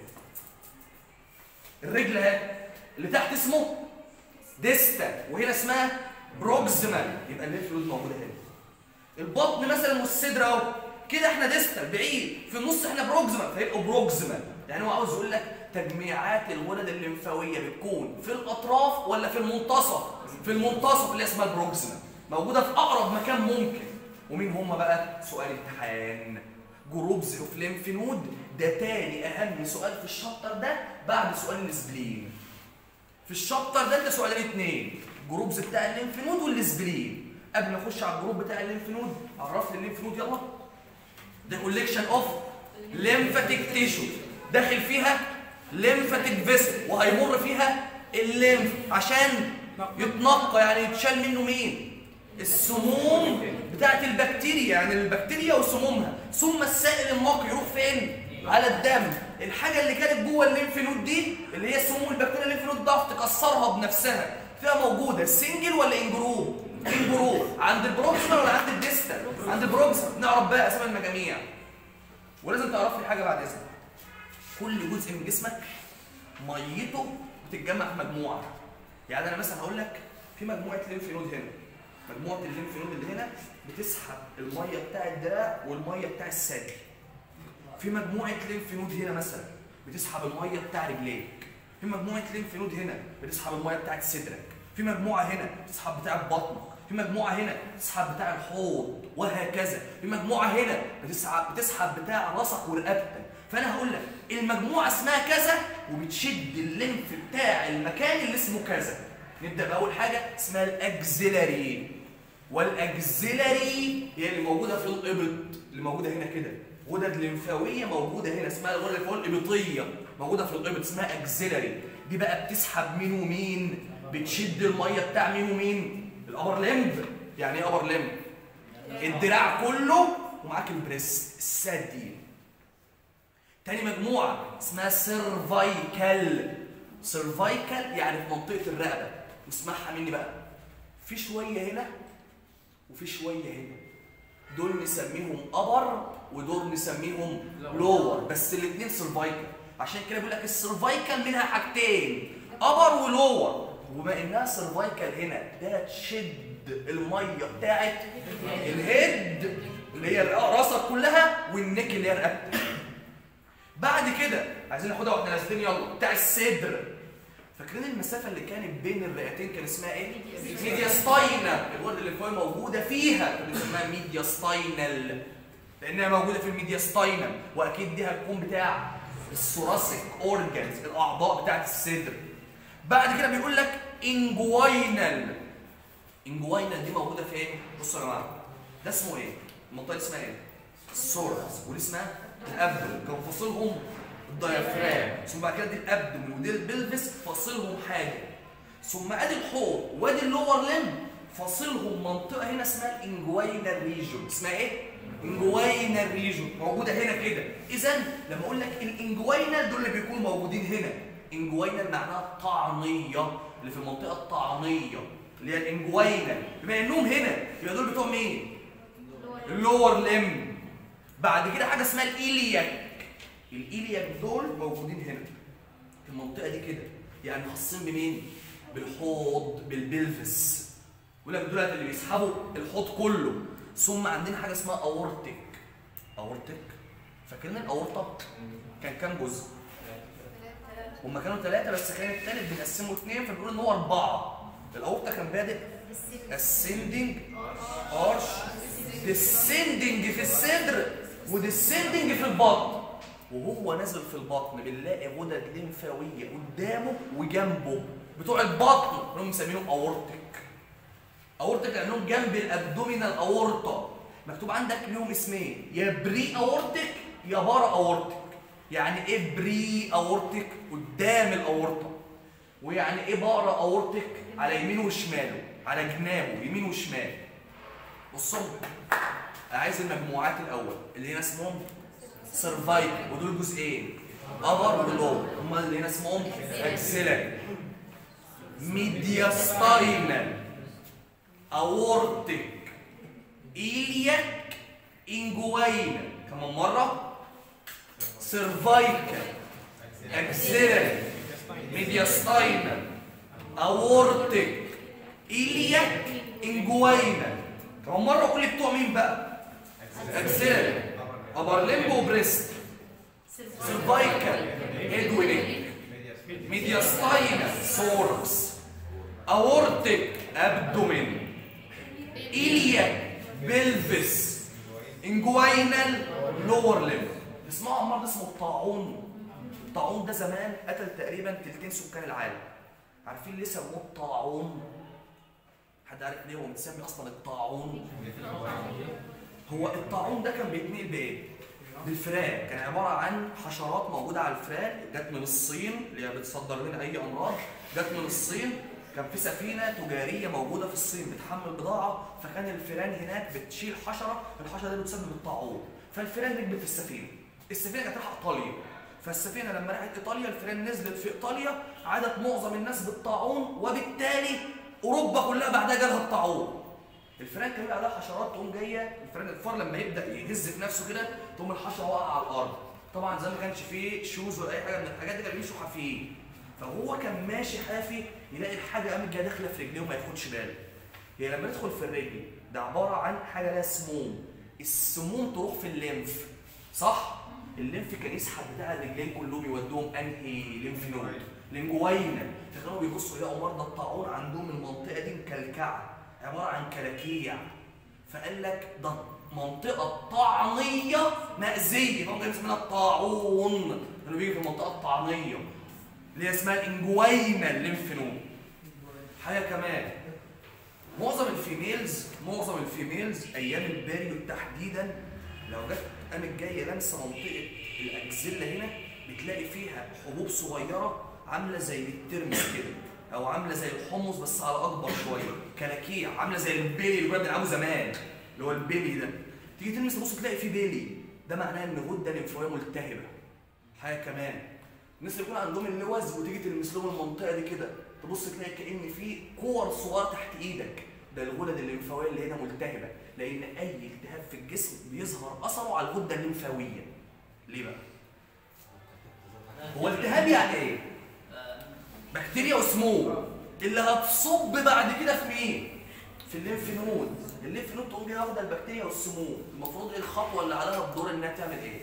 الرجل اهي اللي تحت اسمه ديستال وهنا اسمها بروكسيمال يبقى الليمف نود موجوده هنا البطن مثلا والصدر اهو كده احنا ديستال بعيد في النص احنا بروكسيمال فيبقوا بروكسيمال يعني هو عاوز يقول لك تجميعات الغدد الليمفاويه بتكون في الاطراف ولا في المنتصف في المنتصف اللي اسمها البروكسيمال موجوده في اقرب مكان ممكن ومين هم بقى سؤال امتحان جروبز اوف ليمف نود ده تاني اهم سؤال في الشابتر ده بعد سؤال السبلين في الشابتر ده انت سؤالين اتنين جروبز بتاع الليمف نود والسبلين قبل ما اخش على الجروب بتاع الليمف نود عرف لي الليمف نود يلا ده كوليكشن اوف ليمفاتيك تيشو داخل فيها ليمفاتيك فيسل وهيمر فيها الليمف عشان يتنقى يعني يتشال منه مين السموم بتاعت البكتيريا يعني البكتيريا وسمومها ثم السائل النقي يروح فين على الدم الحاجه اللي كانت جوه الليمف نود دي اللي هي سموم البكتيريا الليمف نود ضعف تكسرها بنفسها فيها موجوده سنجل ولا انجروب انجروب عند البروكسيمال ولا عند الديستال عند البروكسيمال نعرف بقى اسامي المجاميع ولازم تعرف لي حاجه بعد اذنك كل جزء من جسمك ميته بتتجمع في مجموعه يعني انا مثلا هقول لك في مجموعه ليمف نود هنا مجموعه الليمف نود اللي هنا بتسحب الميه بتاع الدراع والميه بتاع الثدي في مجموعه ليمف نود هنا مثلا بتسحب الميه بتاع رجليك في مجموعه ليمف نود هنا بتسحب الميه بتاعت صدرك في مجموعه هنا بتسحب بتاع بطنك في مجموعه هنا بتسحب بتاع الحوض وهكذا في مجموعه هنا بتسحب بتسحب بتاع راسك ورقبتك فانا هقول لك المجموعه اسمها كذا وبتشد الليمف بتاع المكان اللي اسمه كذا نبدا باول حاجه اسمها الاكزيلاري والاكزيلاري هي اللي موجوده في الابط اللي موجوده هنا كده غدد لمفاويه موجوده هنا اسمها الغدد اللي فوق الابطيه موجوده في الابط اسمها اكزيلاري دي بقى بتسحب مين ومين بتشد الميه بتاع مين ومين الابر لمب يعني ايه ابر لمب الدراع كله ومعاك البريست الساد دي تاني مجموعه اسمها سيرفايكال سيرفايكال يعني في منطقه الرقبه واسمعها مني بقى في شويه هنا وفي شويه هنا دول نسميهم ابر ودول نسميهم لور بس الاثنين سيرفايكال عشان كده بيقول لك السيرفايكال منها حاجتين ابر ولور وما انها سيرفايكال هنا ده تشد الميه بتاعت الهيد اللي هي راسك كلها والنك اللي هي رقبتك بعد كده عايزين ناخدها واحنا نازلين يلا بتاع الصدر فاكرين المسافه اللي كانت بين الرئتين كان اسمها ايه ميدياستاينا الورد اللي فوق موجوده فيها كان اسمها ميدياستاينال لانها موجوده في الميدياستاينال واكيد دي هتكون بتاع الثوراسيك اورجانز الاعضاء بتاعت الصدر بعد كده بيقول لك انجوينال انجوينال دي موجوده فين بصوا يا جماعه ده اسمه ايه المنطقه دي اسمها ايه السورس ودي اسمها الابدومين كان فاصلهم الديافرام ثم بعد كده دي الابدومين ودي البلفس فاصلهم حاجه ثم ادي الحوض وادي اللور لم فاصلهم منطقه هنا اسمها الانجوينال ريجون اسمها ايه انجوينال ريجون موجوده هنا كده اذا لما اقول لك الانجوينال دول اللي بيكونوا موجودين هنا انجوينال معناها الطعنيه اللي في المنطقه الطعنيه اللي هي الانجوينال بما انهم هنا يبقى دول بتوع مين اللور لم بعد كده حاجه اسمها الايلياك الايلياك دول موجودين هنا في المنطقه دي كده يعني خاصين بمين بالحوض بالبلفس يقول لك دولت اللي بيسحبوا الحوض كله ثم عندنا حاجه اسمها اورتك اورتك فاكرين الاورطه كان كام جزء هما كانوا ثلاثه بس كان الثالث بنقسمه اثنين فبنقول ان هو اربعه الاورطه كان بادئ ascending arch descending في الصدر وديسندنج في البطن وهو نازل في البطن بنلاقي غدد لمفاويه قدامه وجنبه بتوع البطن اللي هم مسمينهم اورتك اورتك لانهم جنب الابدومينال اورطه مكتوب عندك ليهم اسمين يا بري اورتك يا بارا اورتك يعني ايه بري اورتك قدام الاورطه ويعني ايه بارا اورتك على يمينه وشماله على جنابه يمين وشمال بصوا انا عايز المجموعات الاول اللي هنا اسمهم سرفايف ودول جزئين ابر ولور هم اللي هنا اسمهم اكسلري ميدياستاينال اورتك ايلياك انجوينال كمان مره سيرفايكال اكسلري ميدياستاينال اورتك ايلياك انجوينال كمان مره قول لي بتوع مين بقى اكسلري ابر ليمبو وبريست سيرفايكال هيد ونيك ميدياستاينال سوركس اورتك ابدومين ايلياك بلفس انجوينال لور ليمب اسمعوا عن مرض اسمه الطاعون الطاعون ده زمان قتل تقريبا تلتين سكان العالم عارفين ليه سموه الطاعون حد عارف ليه هو متسمي اصلا الطاعون هو الطاعون ده كان بيتنقل بايه بالفئران كان عباره عن حشرات موجوده على الفئران جت من الصين اللي هي بتصدر لنا اي امراض جت من الصين كان في سفينه تجاريه موجوده في الصين بتحمل بضاعه فكان الفئران هناك بتشيل حشره الحشره دي بتسبب الطاعون فالفئران ركبت في السفينه السفينه كانت رايحه ايطاليا فالسفينه لما راحت ايطاليا الفئران نزلت في ايطاليا عادت معظم الناس بالطاعون وبالتالي اوروبا كلها بعدها جالها الطاعون الفئران كان بيبقى عليها حشرات تقوم جايه الفئران الفار لما يبدا يهز في نفسه كده تقوم الحشره واقعه على الارض طبعا زي ما كانش فيه شوز ولا اي حاجه من الحاجات دي كانوا بيمشوا حافيين فهو كان ماشي حافي يلاقي الحاجه قامت جايه داخله في رجليه وما ياخدش باله هي لما تدخل في الرجل ده عباره عن حاجه لها سموم السموم تروح في الليمف صح الليمف كان يسحب بتاع الرجلين كلهم يودوهم انهي ليمف نود لنجوينا فكانوا بيبصوا يلاقوا مرضى الطاعون عندهم المنطقه دي مكلكعه عباره عن كلاكيع فقال لك ده منطقه طعنيه مأذيه فهم اسمها الطاعون كانوا بيجي في المنطقه الطعنيه اللي هي اسمها الانجوينا الليمف نود حاجه كمان معظم الفيميلز معظم الفيميلز ايام الباريو تحديدا لو جت قامت جايه لامسه منطقه الاكزيلا هنا بتلاقي فيها حبوب صغيره عامله زي الترمس كده او عامله زي الحمص بس على اكبر شويه كلاكيع عامله زي البيلي اللي كنا بنلعبه زمان اللي هو البيلي ده تيجي تلمس تبص تلاقي فيه بيلي ده معناه ان غده لمفاويه ملتهبه حاجه كمان الناس اللي يكون عندهم اللوز وتيجي تلمس لهم المنطقه دي كده تبص تلاقي كان في كور صغار تحت ايدك ده الغدد الليمفاويه اللي هنا ملتهبه لان اي التهاب في الجسم بيظهر اثره على الغده الليمفاويه ليه بقى هو التهاب يعني ايه بكتيريا وسموم اللي هتصب بعد كده في مين في الليمف نود الليمف نود تقوم جايه واخده البكتيريا والسموم المفروض ايه الخطوه اللي عليها الدور انها تعمل ايه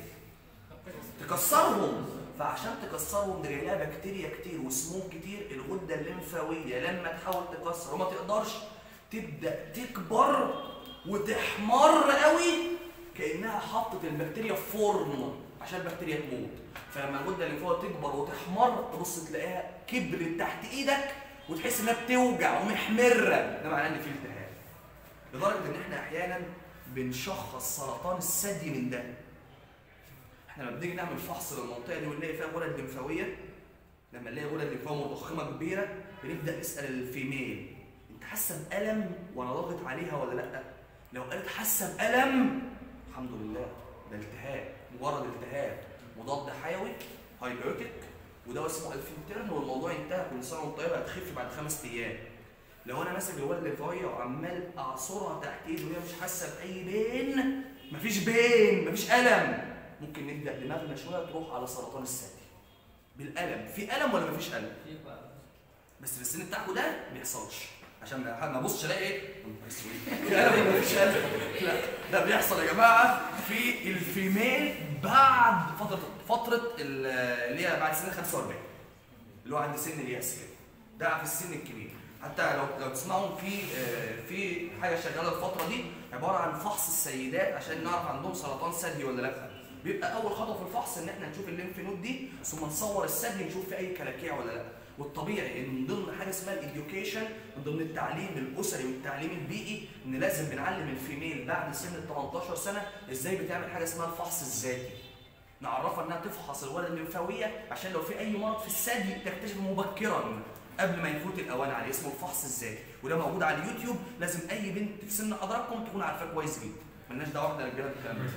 تكسرهم فعشان تكسرهم ده جاي لها بكتيريا كتير وسموم كتير الغده الليمفاويه لما تحاول تكسر وما تقدرش تبدا تكبر وتحمر قوي كانها حطت البكتيريا في فرن عشان البكتيريا تموت فلما الغده الليمفاويه تكبر وتحمر تبص تلاقيها كبرت تحت ايدك وتحس انها بتوجع ومحمره ده معناه ان في التهاب لدرجه ان احنا احيانا بنشخص سرطان الثدي من ده احنا لما بنيجي نعمل فحص للمنطقه دي ونلاقي فيها غدد لمفاويه لما نلاقي غدد لمفاويه مضخمه كبيره بنبدا نسال الفيميل انت حاسه بالم وانا ضاغط عليها ولا لا لو قالت حاسه بالم الحمد لله ده التهاب مجرد التهاب مضاد حيوي هايبيوتيك ودواء اسمه الفينترن والموضوع انتهى كل سنه وانت طيبه هتخف بعد خمس ايام لو انا ماسك الغده الليمفاويه وعمال اعصرها تحت ايدي وهي مش حاسه باي بين مفيش بين مفيش الم ممكن نبدا دماغنا شويه تروح على سرطان الثدي بالالم في الم ولا مفيش الم بس في السن بتاعكم ده ما بيحصلش عشان ما ما ابصش الاقي ايه في الم ولا مفيش الم لا ده بيحصل يا جماعه في الفيميل بعد فتره فتره ال- اللي هي بعد سن 45 اللي هو عند سن الياس كده ده في السن الكبير حتى لو لو تسمعوا في آه، في حاجه شغاله الفتره دي عباره عن فحص السيدات عشان نعرف عندهم سرطان ثدي ولا لا بيبقى اول خطوه في الفحص ان احنا نشوف الليمف نود دي ثم نصور الثدي نشوف في اي كلاكيع ولا لا والطبيعي ان من ضمن حاجه اسمها الاديوكيشن من ضمن التعليم الاسري والتعليم البيئي ان لازم بنعلم الفيميل بعد سن ال 18 سنه ازاي بتعمل حاجه اسمها الفحص الذاتي نعرفها انها تفحص الغدد الليمفاويه عشان لو في اي مرض في الثدي تكتشف مبكرا قبل ما يفوت الاوان عليه اسمه الفحص الذاتي وده موجود على اليوتيوب لازم اي بنت في سن حضراتكم تكون عارفاه كويس جدا ملناش دعوه احنا رجاله بالكلام ده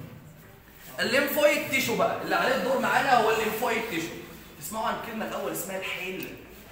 الليمفويد تيشو بقى اللي عليه الدور معانا هو الليمفويد تيشو تسمعوا عن الكلمه الاول اسمها الحيل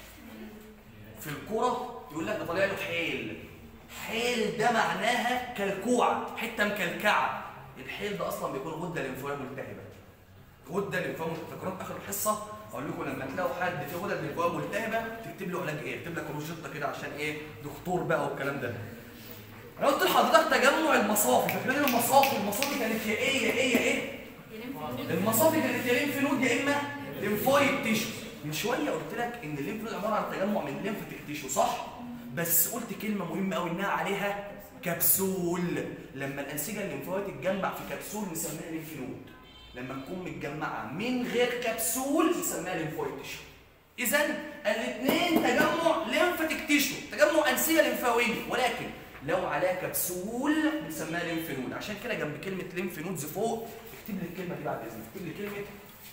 في الكوره يقول لك ده طالع له حيل حيل ده معناها كلكوعه حته مكلكعه الحيل ده اصلا بيكون غده لمفاويه ملتهبه غده لمفاويه ملتهبه فاكرين في اخر الحصه اقول لكم لما تلاقوا حد في غده لمفاويه ملتهبه تكتب له علاج ايه يكتب لك روشته كده عشان ايه دكتور بقى والكلام ده انا قلت لحضرتك تجمع المصافي فاكرين المصافي المصافي كانت يا ايه يا ايه يا ايه المصافي كانت يا ليمف نود يا اما ليمفويد تيشو من شويه قلت لك ان الليمف نود عباره عن تجمع من ليمفاتيك تيشو صح بس قلت كلمه مهمه قوي انها عليها كبسول لما الانسجه الليمفاويه تتجمع في كبسول نسميها ليمف نود لما تكون متجمعه من غير كبسول نسميها ليمفويد تيشو اذا الاثنين تجمع ليمفاتيك تيشو تجمع انسجه ليمفاويه ولكن لو عليها كبسول بنسميها ليمف نود عشان كده جنب كلمه ليمف نودز فوق اكتب لي الكلمه دي بعد اذنك اكتب لي كلمه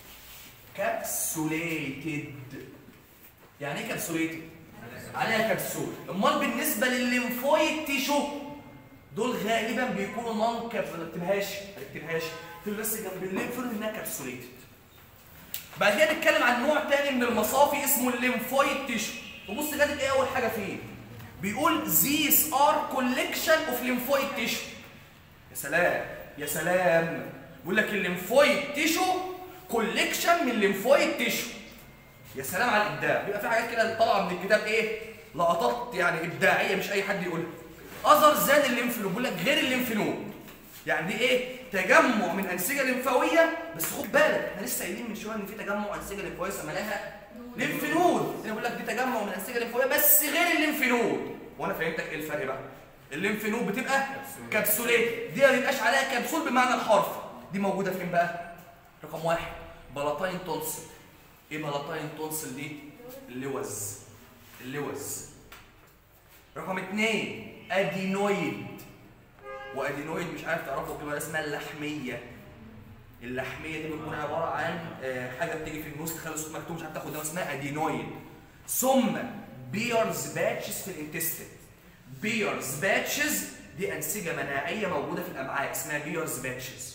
كابسوليتد يعني ايه كابسوليتد عليها كبسول امال بالنسبه للليمفويد تيشو دول غالبا بيكونوا نون كاب ما نكتبهاش ما نكتبهاش اكتب بس جنب الليمف نود انها كابسوليتد بعد كده نتكلم عن نوع تاني من المصافي اسمه الليمفويد تيشو وبص كاتب ايه اول حاجه فيه بيقول these are collection of lymphoid tissue يا سلام يا سلام بيقول لك الليمفويد تيشو كوليكشن من الليمفويد تيشو يا سلام على الابداع بيبقى في حاجات كده طالعه من الكتاب ايه لقطات يعني ابداعيه مش اي حد يقولها اذر زاد الليمف نود بيقول لك غير الليمف نود يعني دي ايه تجمع من انسجه لمفاويه بس خد بالك احنا لسه قايلين من شويه ان في تجمع انسجه لمفاويه سميناها ليمف نود انا بقول لك دي تجمع من انسجه لمفاويه بس غير الليمف نود وانا فهمتك ايه الفرق بقى الليمف نود بتبقى كبسولات دي ما بيبقاش عليها كبسول بمعنى الحرف دي موجوده فين بقى رقم واحد بلاطين تونسل ايه بلاطين تونسل دي اللوز اللوز رقم اثنين ادينويد وادينويد مش عارف تعرفوا كلمه اسمها اللحميه اللحميه دي بتكون عباره عن آه، حاجه بتيجي في النص تخلي الصوت مكتوب مش عارف تاخد ده اسمها ادينويد ثم بيرز باتشز في الانتستين بيرز باتشز دي انسجه مناعيه موجوده في الامعاء اسمها بيرز باتشز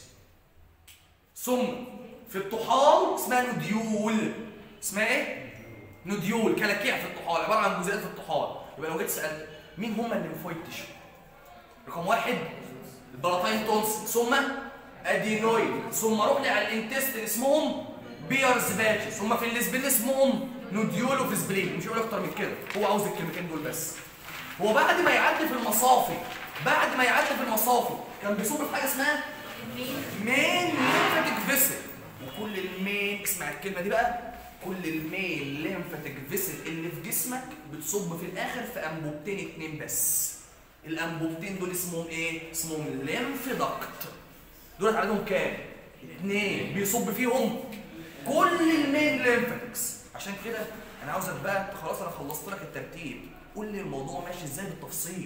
ثم في الطحال اسمها نوديول اسمها ايه نوديول كلاكيع في الطحال عباره عن جزيئات في الطحال يبقى لو جيت سالت مين هم الليمفويد تيشو رقم واحد البلاتين تونس ثم ادينويد ثم روح لي على الانتستين اسمهم بيرز باتشز ثم في الاسبلين اسمهم نوديول وفي سبلين مش هقول اكتر من كده هو عاوز الكلمتين دول بس هو بعد ما يعدي في المصافي بعد ما يعدي في المصافي كان بيصب في حاجه اسمها مين ليمفاتيك فيسل وكل المين اسمع الكلمه دي بقى كل المين ليمفاتيك فيسل اللي في جسمك بتصب في الاخر في انبوبتين اتنين بس الانبوبتين دول اسمهم ايه اسمهم ليمف داكت دول عددهم كام اتنين بيصب فيهم كل المين ليمفاتكس عشان كده انا عاوزك بقى خلاص انا خلصت لك الترتيب قول لي الموضوع ماشي ازاي بالتفصيل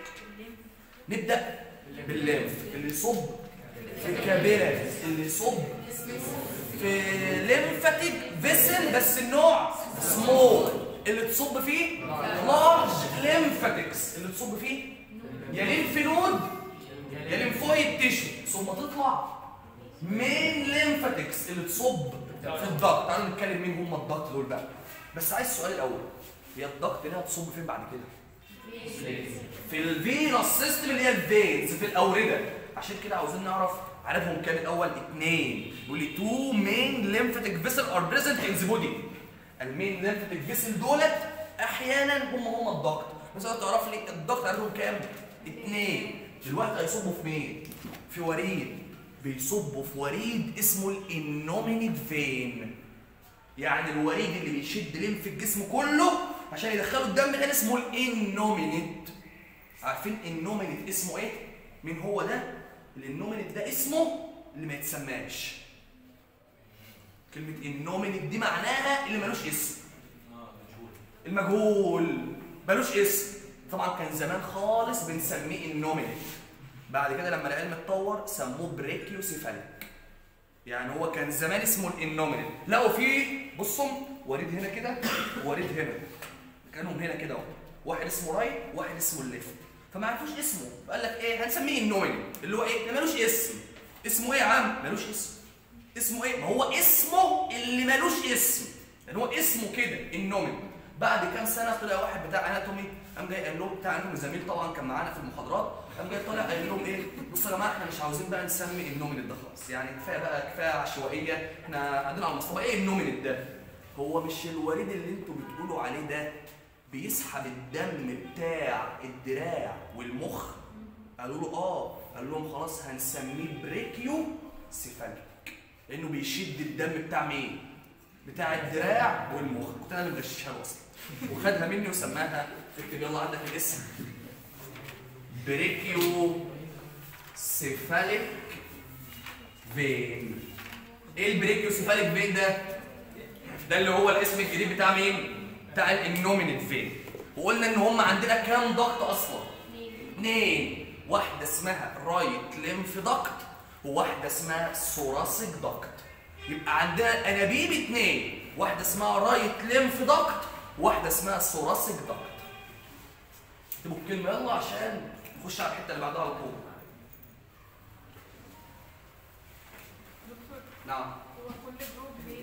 نبدا بالليمف اللي يصب في الكابيلاريز اللي يصب في ليمفاتيك فيسل بس النوع سمول اللي تصب فيه لارج ليمفاتكس اللي تصب فيه يا ليمف نود يا ليمفويد تيشو ثم تطلع مين ليمفاتكس اللي تصب في الضغط تعالوا نتكلم مين هم الضغط دول بقى بس عايز السؤال الاول هي الضغط دي هتصب فين بعد كده في الفينوس سيستم اللي هي الفينز في الاورده عشان كده عاوزين نعرف عددهم كام الاول اثنين يقول لي تو مين ليمفاتيك فيسل ار بريزنت ان ذا بودي المين ليمفاتيك فيسل دولت احيانا هم هم الضغط مثلا تعرف لي الضغط عددهم كام اثنين دلوقتي هيصبوا في مين في وريد بيصبوا في وريد اسمه الانومينيت فين يعني الوريد اللي بيشد ليمف الجسم كله عشان يدخلوا الدم هنا اسمه الانومينيت عارفين النومينيت اسمه ايه مين هو ده الانومينيت ده اسمه اللي ما يتسماش كلمة النومينيت دي معناها اللي ملوش اسم اه مجهول المجهول ملوش اسم طبعا كان زمان خالص بنسميه النومينيت بعد كده لما العلم اتطور سموه بريكيوسيفاليك يعني هو كان زمان اسمه الانومينيت لقوا فيه بصوا وريد هنا كده ووريد هنا كانهم هنا كده اهو واحد اسمه رايت واحد اسمه الليفت فما عرفوش اسمه فقال لك ايه هنسميه النومينيت اللي هو ايه ده ملوش اسم اسمه ايه يا عم ملوش اسم اسمه ايه ما هو اسمه اللي ملوش اسم يعني هو اسمه كده النومينيت بعد كام سنه طلع واحد بتاع اناتومي قام جاي قال لهم بتاع اناتومي زميل طبعا كان معانا في المحاضرات قام جاي طالع قال لهم ايه بصوا يا جماعه احنا مش عاوزين بقى نسمي النومينيت ده خالص يعني كفايه بقى كفايه عشوائيه احنا عندنا على المصطلح ايه النومينيت ده هو مش الوريد اللي انتوا بتقولوا عليه ده بيسحب الدم بتاع الدراع والمخ قالوا له اه قال لهم خلاص هنسميه بريكيو سيفاليك لانه بيشد الدم بتاع مين بتاع الدراع والمخ كنت انا اللي مغششها له اصلا وخدها مني وسماها اكتب يلا عندك الاسم بريكيو سيفاليك فين ايه البريكيو سيفاليك فين ده ده اللي هو الاسم الجديد بتاع مين بتاع الانومينيت فين وقلنا ان هم عندنا كام ضغط اصلا اثنين واحده اسمها رايت ليمف ضغط وواحده اسمها ثوراسيك ضغط يبقى عندنا انابيب اثنين واحده اسمها رايت ليمف ضغط وواحده اسمها ثوراسيك ضغط اكتبوا الكلمه يلا عشان نخش على الحته اللي بعدها على طول دكتور نعم هو كل جروب ليه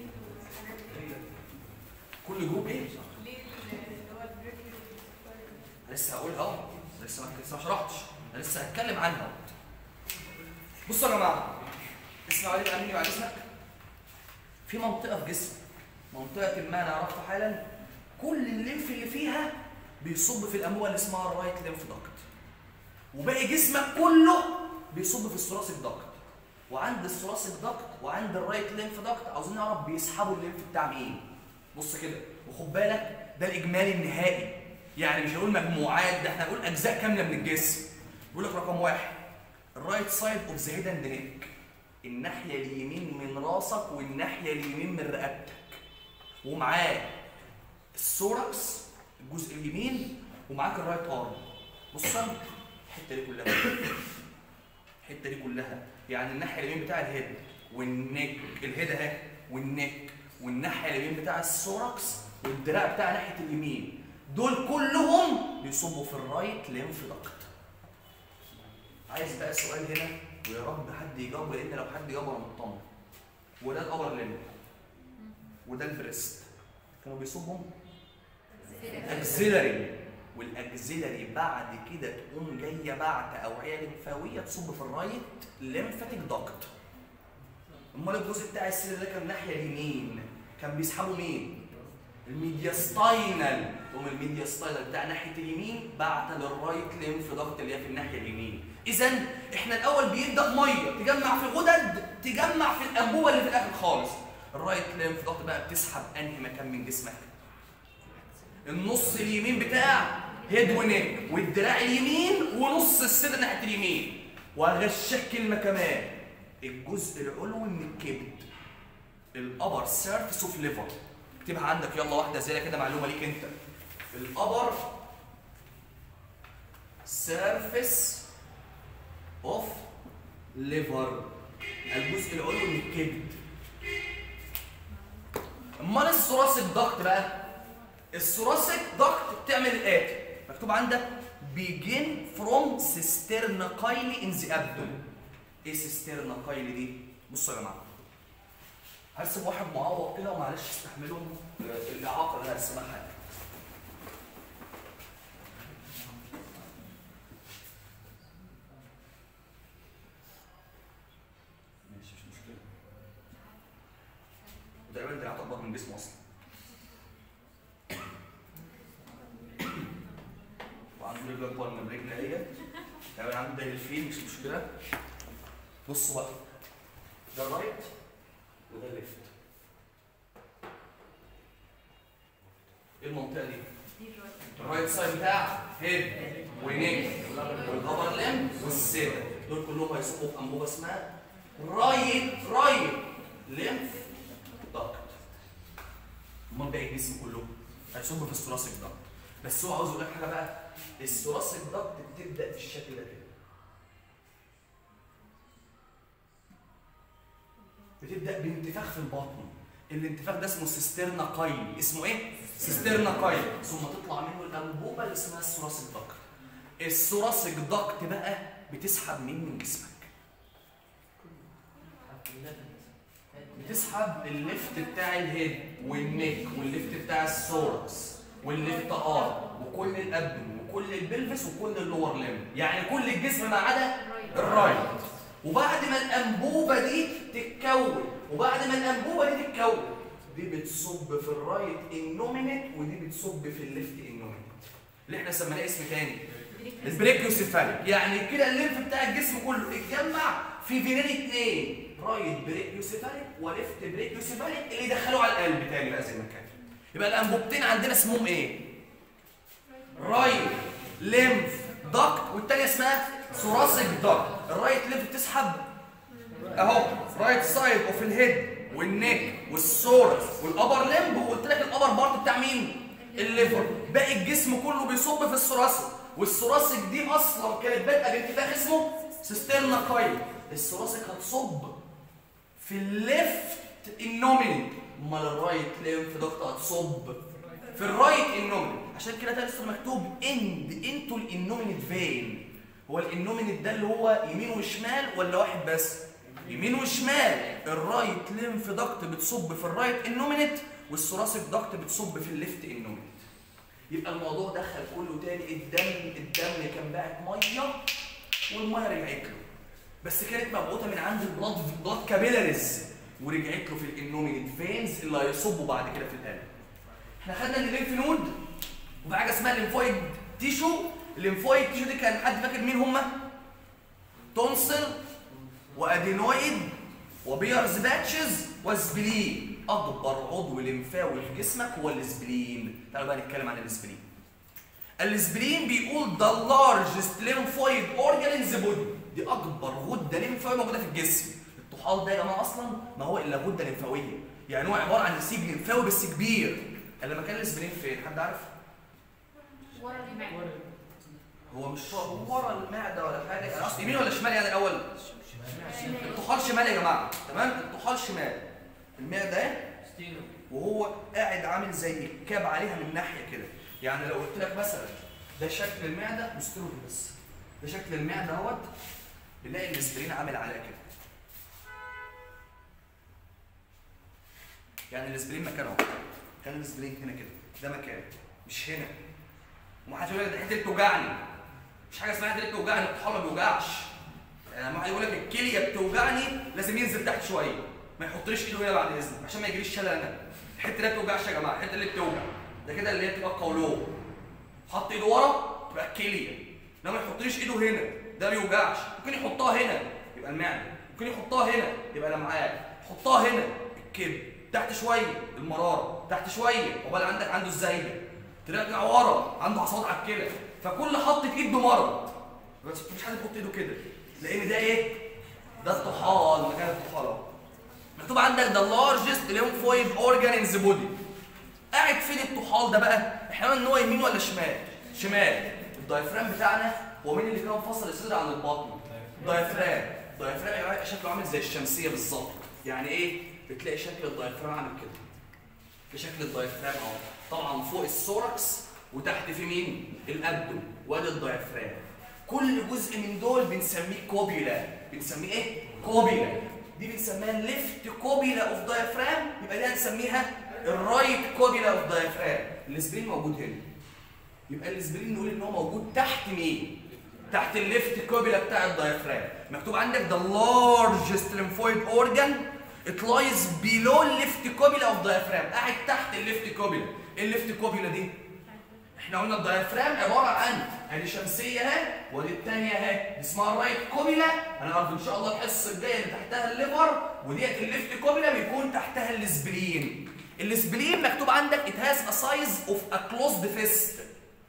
كل جروب ايه ليه اللي هو البريكيو لسه هقولها اهو لسه ما لسه ما شرحتش انا لسه هتكلم عنها اهو بصوا يا جماعه اسمع علي بقى مني بعد اذنك في منطقه في جسمك منطقه ما نعرفها حالا كل الليمف اللي فيها بيصب في الانبوبه اللي اسمها الرايت ليمف داكت وباقي جسمك كله بيصب في الثوراسيك داكت وعند الثوراسيك داكت وعند الرايت ليمف داكت عاوزين نعرف بيسحبوا الليمف بتاع مين بص كده وخد بالك ده الاجمالي النهائي يعني مش هنقول مجموعات ده احنا هنقول اجزاء كامله من الجسم يقول لك رقم واحد الرايت سايد اوف ذا هيد اند نيك الناحيه اليمين من راسك والناحيه اليمين من رقبتك ومعاه الثوركس الجزء اليمين ومعاك الرايت ارم بص الحته دي كلها الحته دي كلها يعني الناحيه اليمين بتاع الهيد والنك الهيد اهي والنك والناحيه اليمين بتاع الثوركس والدراع بتاع ناحيه اليمين دول كلهم بيصبوا في الرايت ليمف داكت عايز بقى سؤال هنا ويا رب حد يجاوبه لان لو حد جاوبه انا مطمن وده الابر ليمب وده البريست كانوا بيصبهم اكزيلري والاكزيلري بعد كده تقوم جايه بعد اوعيه لمفاويه تصب في الرايت ليمفاتيك داكت امال الجزء بتاع السيل ده كان الناحيه اليمين كان بيسحبوا مين الميدياستاينال يقوم الميدياستاينال بتاع ناحيه اليمين بعت للرايت ليمف داكت اللي هي في الناحيه اليمين اذا احنا الاول بيبدا ميه تجمع في الغدد تجمع في الانبوبه اللي في الاخر خالص الرايت ليمف داكت بقى بتسحب انهي مكان من جسمك النص اليمين بتاع هيد ونيك والدراع اليمين ونص الصدر ناحيه اليمين وهغشك كلمه كمان الجزء العلوي من الكبد الابر سيرفيس اوف ليفر اكتبها عندك يلا واحده زي كده معلومه ليك انت الابر سيرفيس اوف ليفر الجزء العلوي من الكبد امال الثوراسيك داكت بقى الثوراسيك داكت بتعمل الاتي مكتوب عندك begin from cisternocyle in the abdomen ايه cisternocyle دي بصوا يا جماعه هرسم واحد معوق كده ومعلش استحملوا آه، الاعاقه اللي انا هرسمها حاجه ماشي مش مشكله وتقريبا دراعات اكبر من جسمه اصلا وعنده رجل اكبر من رجل هي تقريبا عنده الفيل مش مشكله بصوا بقى ده الرايت وده الليفت ايه المنطقه دي؟ الرايت سايد بتاع هيد ونيك والابر لم والسيدا دول كلهم هيصبوا في انبوبه اسمها رايت رايت ليمف داكت امال باقي الجسم كله هيصب في الثوراسيك داكت بس هو عاوز يقول لك حاجه بقى الثوراسيك داكت بتبدا بالشكل ده كده بتبدا بانتفاخ في البطن الانتفاخ ده اسمه سيسترنا قايل اسمه ايه سيسترنا قايل ثم تطلع منه الانبوبه اللي اسمها الثوراسيك داكت الثوراسيك داكت بقى بتسحب مين من جسمك بتسحب الليفت بتاع الهيد والنيك والليفت بتاع الثوركس والليفت ار وكل الابدن وكل البلفس وكل اللور ليم يعني كل الجسم ما عدا الرايت وبعد ما الانبوبه دي تتكون وبعد ما الانبوبه دي تتكون دي بتصب في الرايت انومينيت ودي بتصب في الليفت انومينيت اللي احنا سميناه اسم تاني البريكيوسيفاليك يعني كده الليمف بتاع الجسم كله اتجمع في فينين اثنين رايت بريكيوسيفاليك وليفت بريكيوسيفاليك اللي دخلوه على القلب تاني بقى زي ما كان يبقى الانبوبتين عندنا اسمهم ايه؟ رايت ليمف داكت والتانية اسمها ثوراسيك داكت الرايت ليمف بتسحب اهو رايت سايد اوف الهيد والنيك والثوركس والابر ليمب وقلت لك الابر بارت بتاع مين؟ الليفر باقي الجسم كله بيصب في الثوراسيك والثوراسيك دي اصلا كانت بادئه بانتفاخ اسمه سيسترنا قايل الثوراسيك هتصب في الليفت النومينيت امال الرايت ليمف داكت هتصب في الرايت النومينيت عشان كده ده لسه مكتوب اند انتو الانومينيت فين هو الانومينيت ده اللي هو يمين وشمال ولا واحد بس يمين وشمال الرايت ليمف داكت بتصب في الرايت انومينيت والثوراسيك داكت بتصب في الليفت انومينيت يبقى الموضوع دخل كله تاني الدم الدم كان باعت ميه والميه رجعت له بس كانت مبعوثه من عند البلاد بلاد كابيلاريز ورجعت له في الانومينيت فينز اللي هيصبوا بعد كده في القلب احنا خدنا الليمف نود وفي حاجه اسمها الليمفويد تيشو الليمفويد تيشو دي كان حد فاكر مين هم تونسل وادينويد وبيرز باتشز وسبلين اكبر عضو لمفاوي في جسمك هو السبلين تعالوا بقى نتكلم عن السبلين السبلين بيقول ده لارجست ليمفويد اورجان ان ذا بودي دي اكبر غده ليمفاويه موجوده في الجسم الطحال ده يا جماعه اصلا ما هو الا غده ليمفاويه يعني هو عباره عن نسيج ليمفاوي بس كبير لما كان السبلين فين حد عارف ورا المعدة هو مش ورا المعده ولا حاجه يعني اصل يمين ولا شمال يعني الاول الطحال شمال يا جماعه تمام الطحال شمال المعده اهي وهو قاعد عامل زي الكاب عليها من ناحيه كده يعني لو قلت لك مثلا ده شكل المعده بص له بس ده شكل المعده اهوت بنلاقي الاسبرين عامل عليها كده يعني الاسبرين مكانه اهو كان الاسبرين هنا كده ده مكانه مش هنا ومحدش يقول لك ده الحته اللي بتوجعني مش حاجه اسمها الحته اللي بتوجعني الطحال ما بيوجعش يعني لما واحد يقول لك الكليه بتوجعني لازم ينزل تحت شويه ما يحطليش ايده هنا بعد اذنك عشان ما يجيليش شلل انا الحته اللي ما بتوجعش يا جماعه الحته اللي بتوجع ده كده اللي هي بتبقى قولون حط ايده ورا تبقى الكليه لما ما يحطليش ايده هنا ده ما بيوجعش ممكن يحطها هنا يبقى المعده ممكن يحطها هنا يبقى الامعاء يحطها هنا الكبد تحت شويه المراره تحت شويه عقبال عندك عنده الزايده ترجع ورا عنده عصابات على الكلى فكل حطه ايد بمرض بس مفيش حد يحط ايده كده لان ده ايه؟ ده الطحال مكان الطحال اهو مكتوب عندك ده largest lymphoid organ in the body قاعد فين الطحال ده بقى؟ احنا قلنا ان هو يمين ولا شمال؟ شمال الدايفرام بتاعنا هو مين اللي كان فصل الصدر عن البطن؟ دايفرام الدايفرام يا جماعه شكله عامل زي الشمسيه بالظبط يعني ايه؟ بتلاقي شكل الدايفرام عامل كده في شكل الدايفرام اهو طبعا فوق السوركس وتحت في مين؟ الابدو وادي الدايفرام كل جزء من دول بنسميه كوبيلا بنسميه ايه؟ كوبيلا دي بنسميها الليفت كوبيلا اوف دايفرام يبقى دي هنسميها الرايت كوبيلا اوف دايفرام الاسبرين موجود هنا يبقى الاسبرين نقول ان هو موجود تحت مين؟ تحت الليفت كوبيلا بتاع الدايفرام مكتوب عندك the largest lymphoid organ it lies below left copula of diaphragm قاعد تحت الليفت كوبيلا ايه الليفت كوبيلا دي احنا قلنا الدايفرام عباره عن ادي شمسيه اهي ودي الثانيه اهي دي اسمها الرايت كوبيلا هنعرف ان شاء الله الحصه الجايه اللي تحتها الليفر وديت الليفت كوبيلا بيكون تحتها السبلين السبلين مكتوب عندك it has a size of a closed fist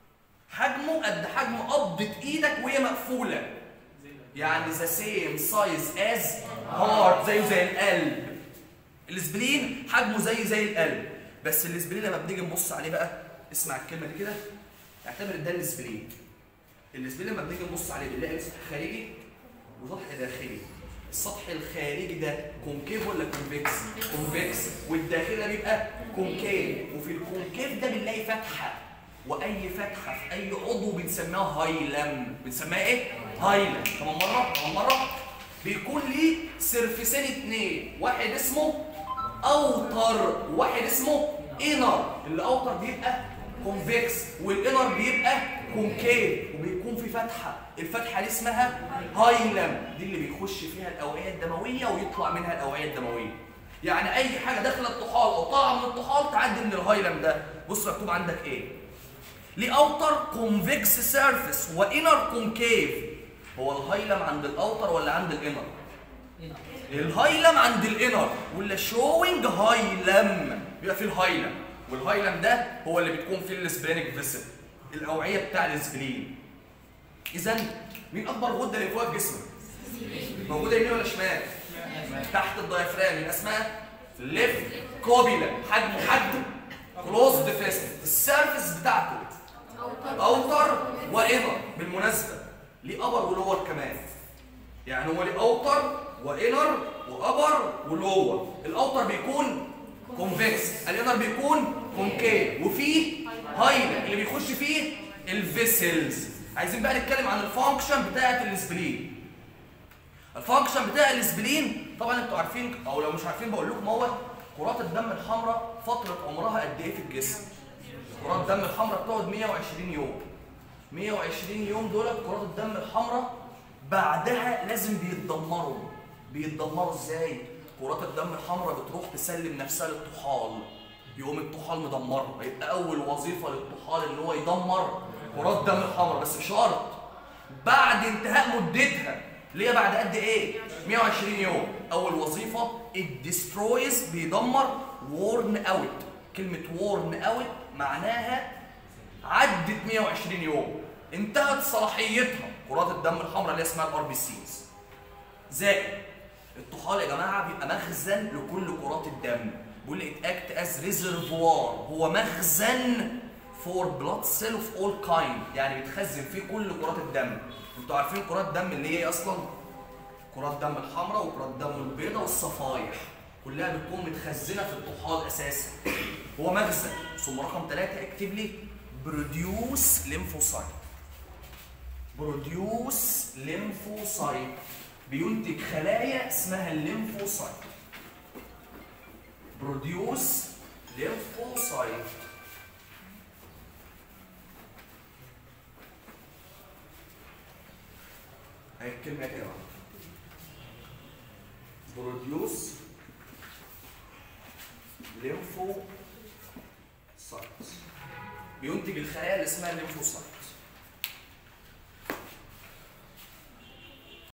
حجمه قد حجم قبضه ايدك وهي مقفوله يعني ذا سيم سايز از هارت زيه زي القلب السبلين حجمه زي زي القلب بس السبلين لما بنيجي نبص عليه بقى اسمع الكلمه دي كده اعتبر ده السبلين السبلين لما بنيجي نبص عليه بنلاقي سطح خارجي وسطح داخلي السطح الخارجي ده كونكيف ولا كونفكس كونفكس والداخلي ده بيبقى كونكيف وفي الكونكيف ده بنلاقي فتحه واي فتحه في اي عضو بنسميها هايلم بنسميها ايه هايلم كمان مره كمان مره بيكون ليه سيرفيسين اتنين واحد اسمه اوتر وواحد اسمه انر اللي اوتر بيبقى كونفكس والانر بيبقى كونكيف وبيكون في فتحه الفتحه دي اسمها هايلم دي اللي بيخش فيها الاوعيه الدمويه ويطلع منها الاوعيه الدمويه يعني اي حاجه داخله الطحال او طالعه من الطحال تعدي من الهايلم ده بص مكتوب عندك ايه ليه اوتر كونفكس سيرفيس وانر كونكيف هو الهايلم عند الاوتر ولا عند الانر الهايلم عند الانر ولا شوينج هايلم بيبقى فيه الهايلم والهايلم ده هو اللي بتكون فيه السبلينيك فيسل الاوعيه بتاع السبلين اذا مين اكبر غده اللي فوق جسمك موجوده يمين ولا شمال تحت الدايفرام يبقى اسمها ليفت كوبيلا حجمه حجم كلوزد فيست السيرفيس بتاعته اوتر وانر بالمناسبه ليه ابر ولور كمان يعني هو ليه اوتر وانر وابر ولور الاوتر بيكون كونفكس الانر بيكون كونكيف وفيه هايلر اللي بيخش فيه الفيسلز عايزين بقى نتكلم عن الفانكشن بتاعه السبلين الفانكشن بتاع السبلين طبعا انتوا عارفين او لو مش عارفين بقول لكم هو كرات الدم الحمراء فتره عمرها قد ايه في الجسم كرات الدم الحمراء بتقعد 120 يوم 120 يوم دول كرات الدم الحمراء بعدها لازم بيتدمروا بيتدمروا ازاي كرات الدم الحمراء بتروح تسلم نفسها للطحال يقوم الطحال مدمره يبقى اول وظيفه للطحال ان هو يدمر كرات الدم الحمراء بس بشرط بعد انتهاء مدتها اللي هي بعد قد ايه 120 يوم اول وظيفه الديسترويز بيدمر وورن اوت كلمه وورن اوت معناها عدت 120 يوم انتهت صلاحيتها كرات الدم الحمراء اللي اسمها الار بي سيز زائد الطحال يا جماعه بيبقى مخزن لكل كرات الدم بيقول لك اكت از ريزرفوار هو مخزن فور بلاد سيل اوف اول كايند يعني بيتخزن فيه كل كرات الدم انتوا عارفين كرات الدم اللي هي ايه اصلا كرات الدم الحمراء وكرات الدم البيضاء والصفايح كلها بتكون متخزنه في الطحال اساسا هو مخزن ثم رقم ثلاثة اكتب لي بروديوس ليمفوسايت بروديوس ليمفوسايت بينتج خلايا اسمها الليمفوسايت بروديوس ليمفوسايت هي الكلمة كده بقى. بروديوس ليمفوسايت بينتج الخلايا اللي اسمها الليمفوسايت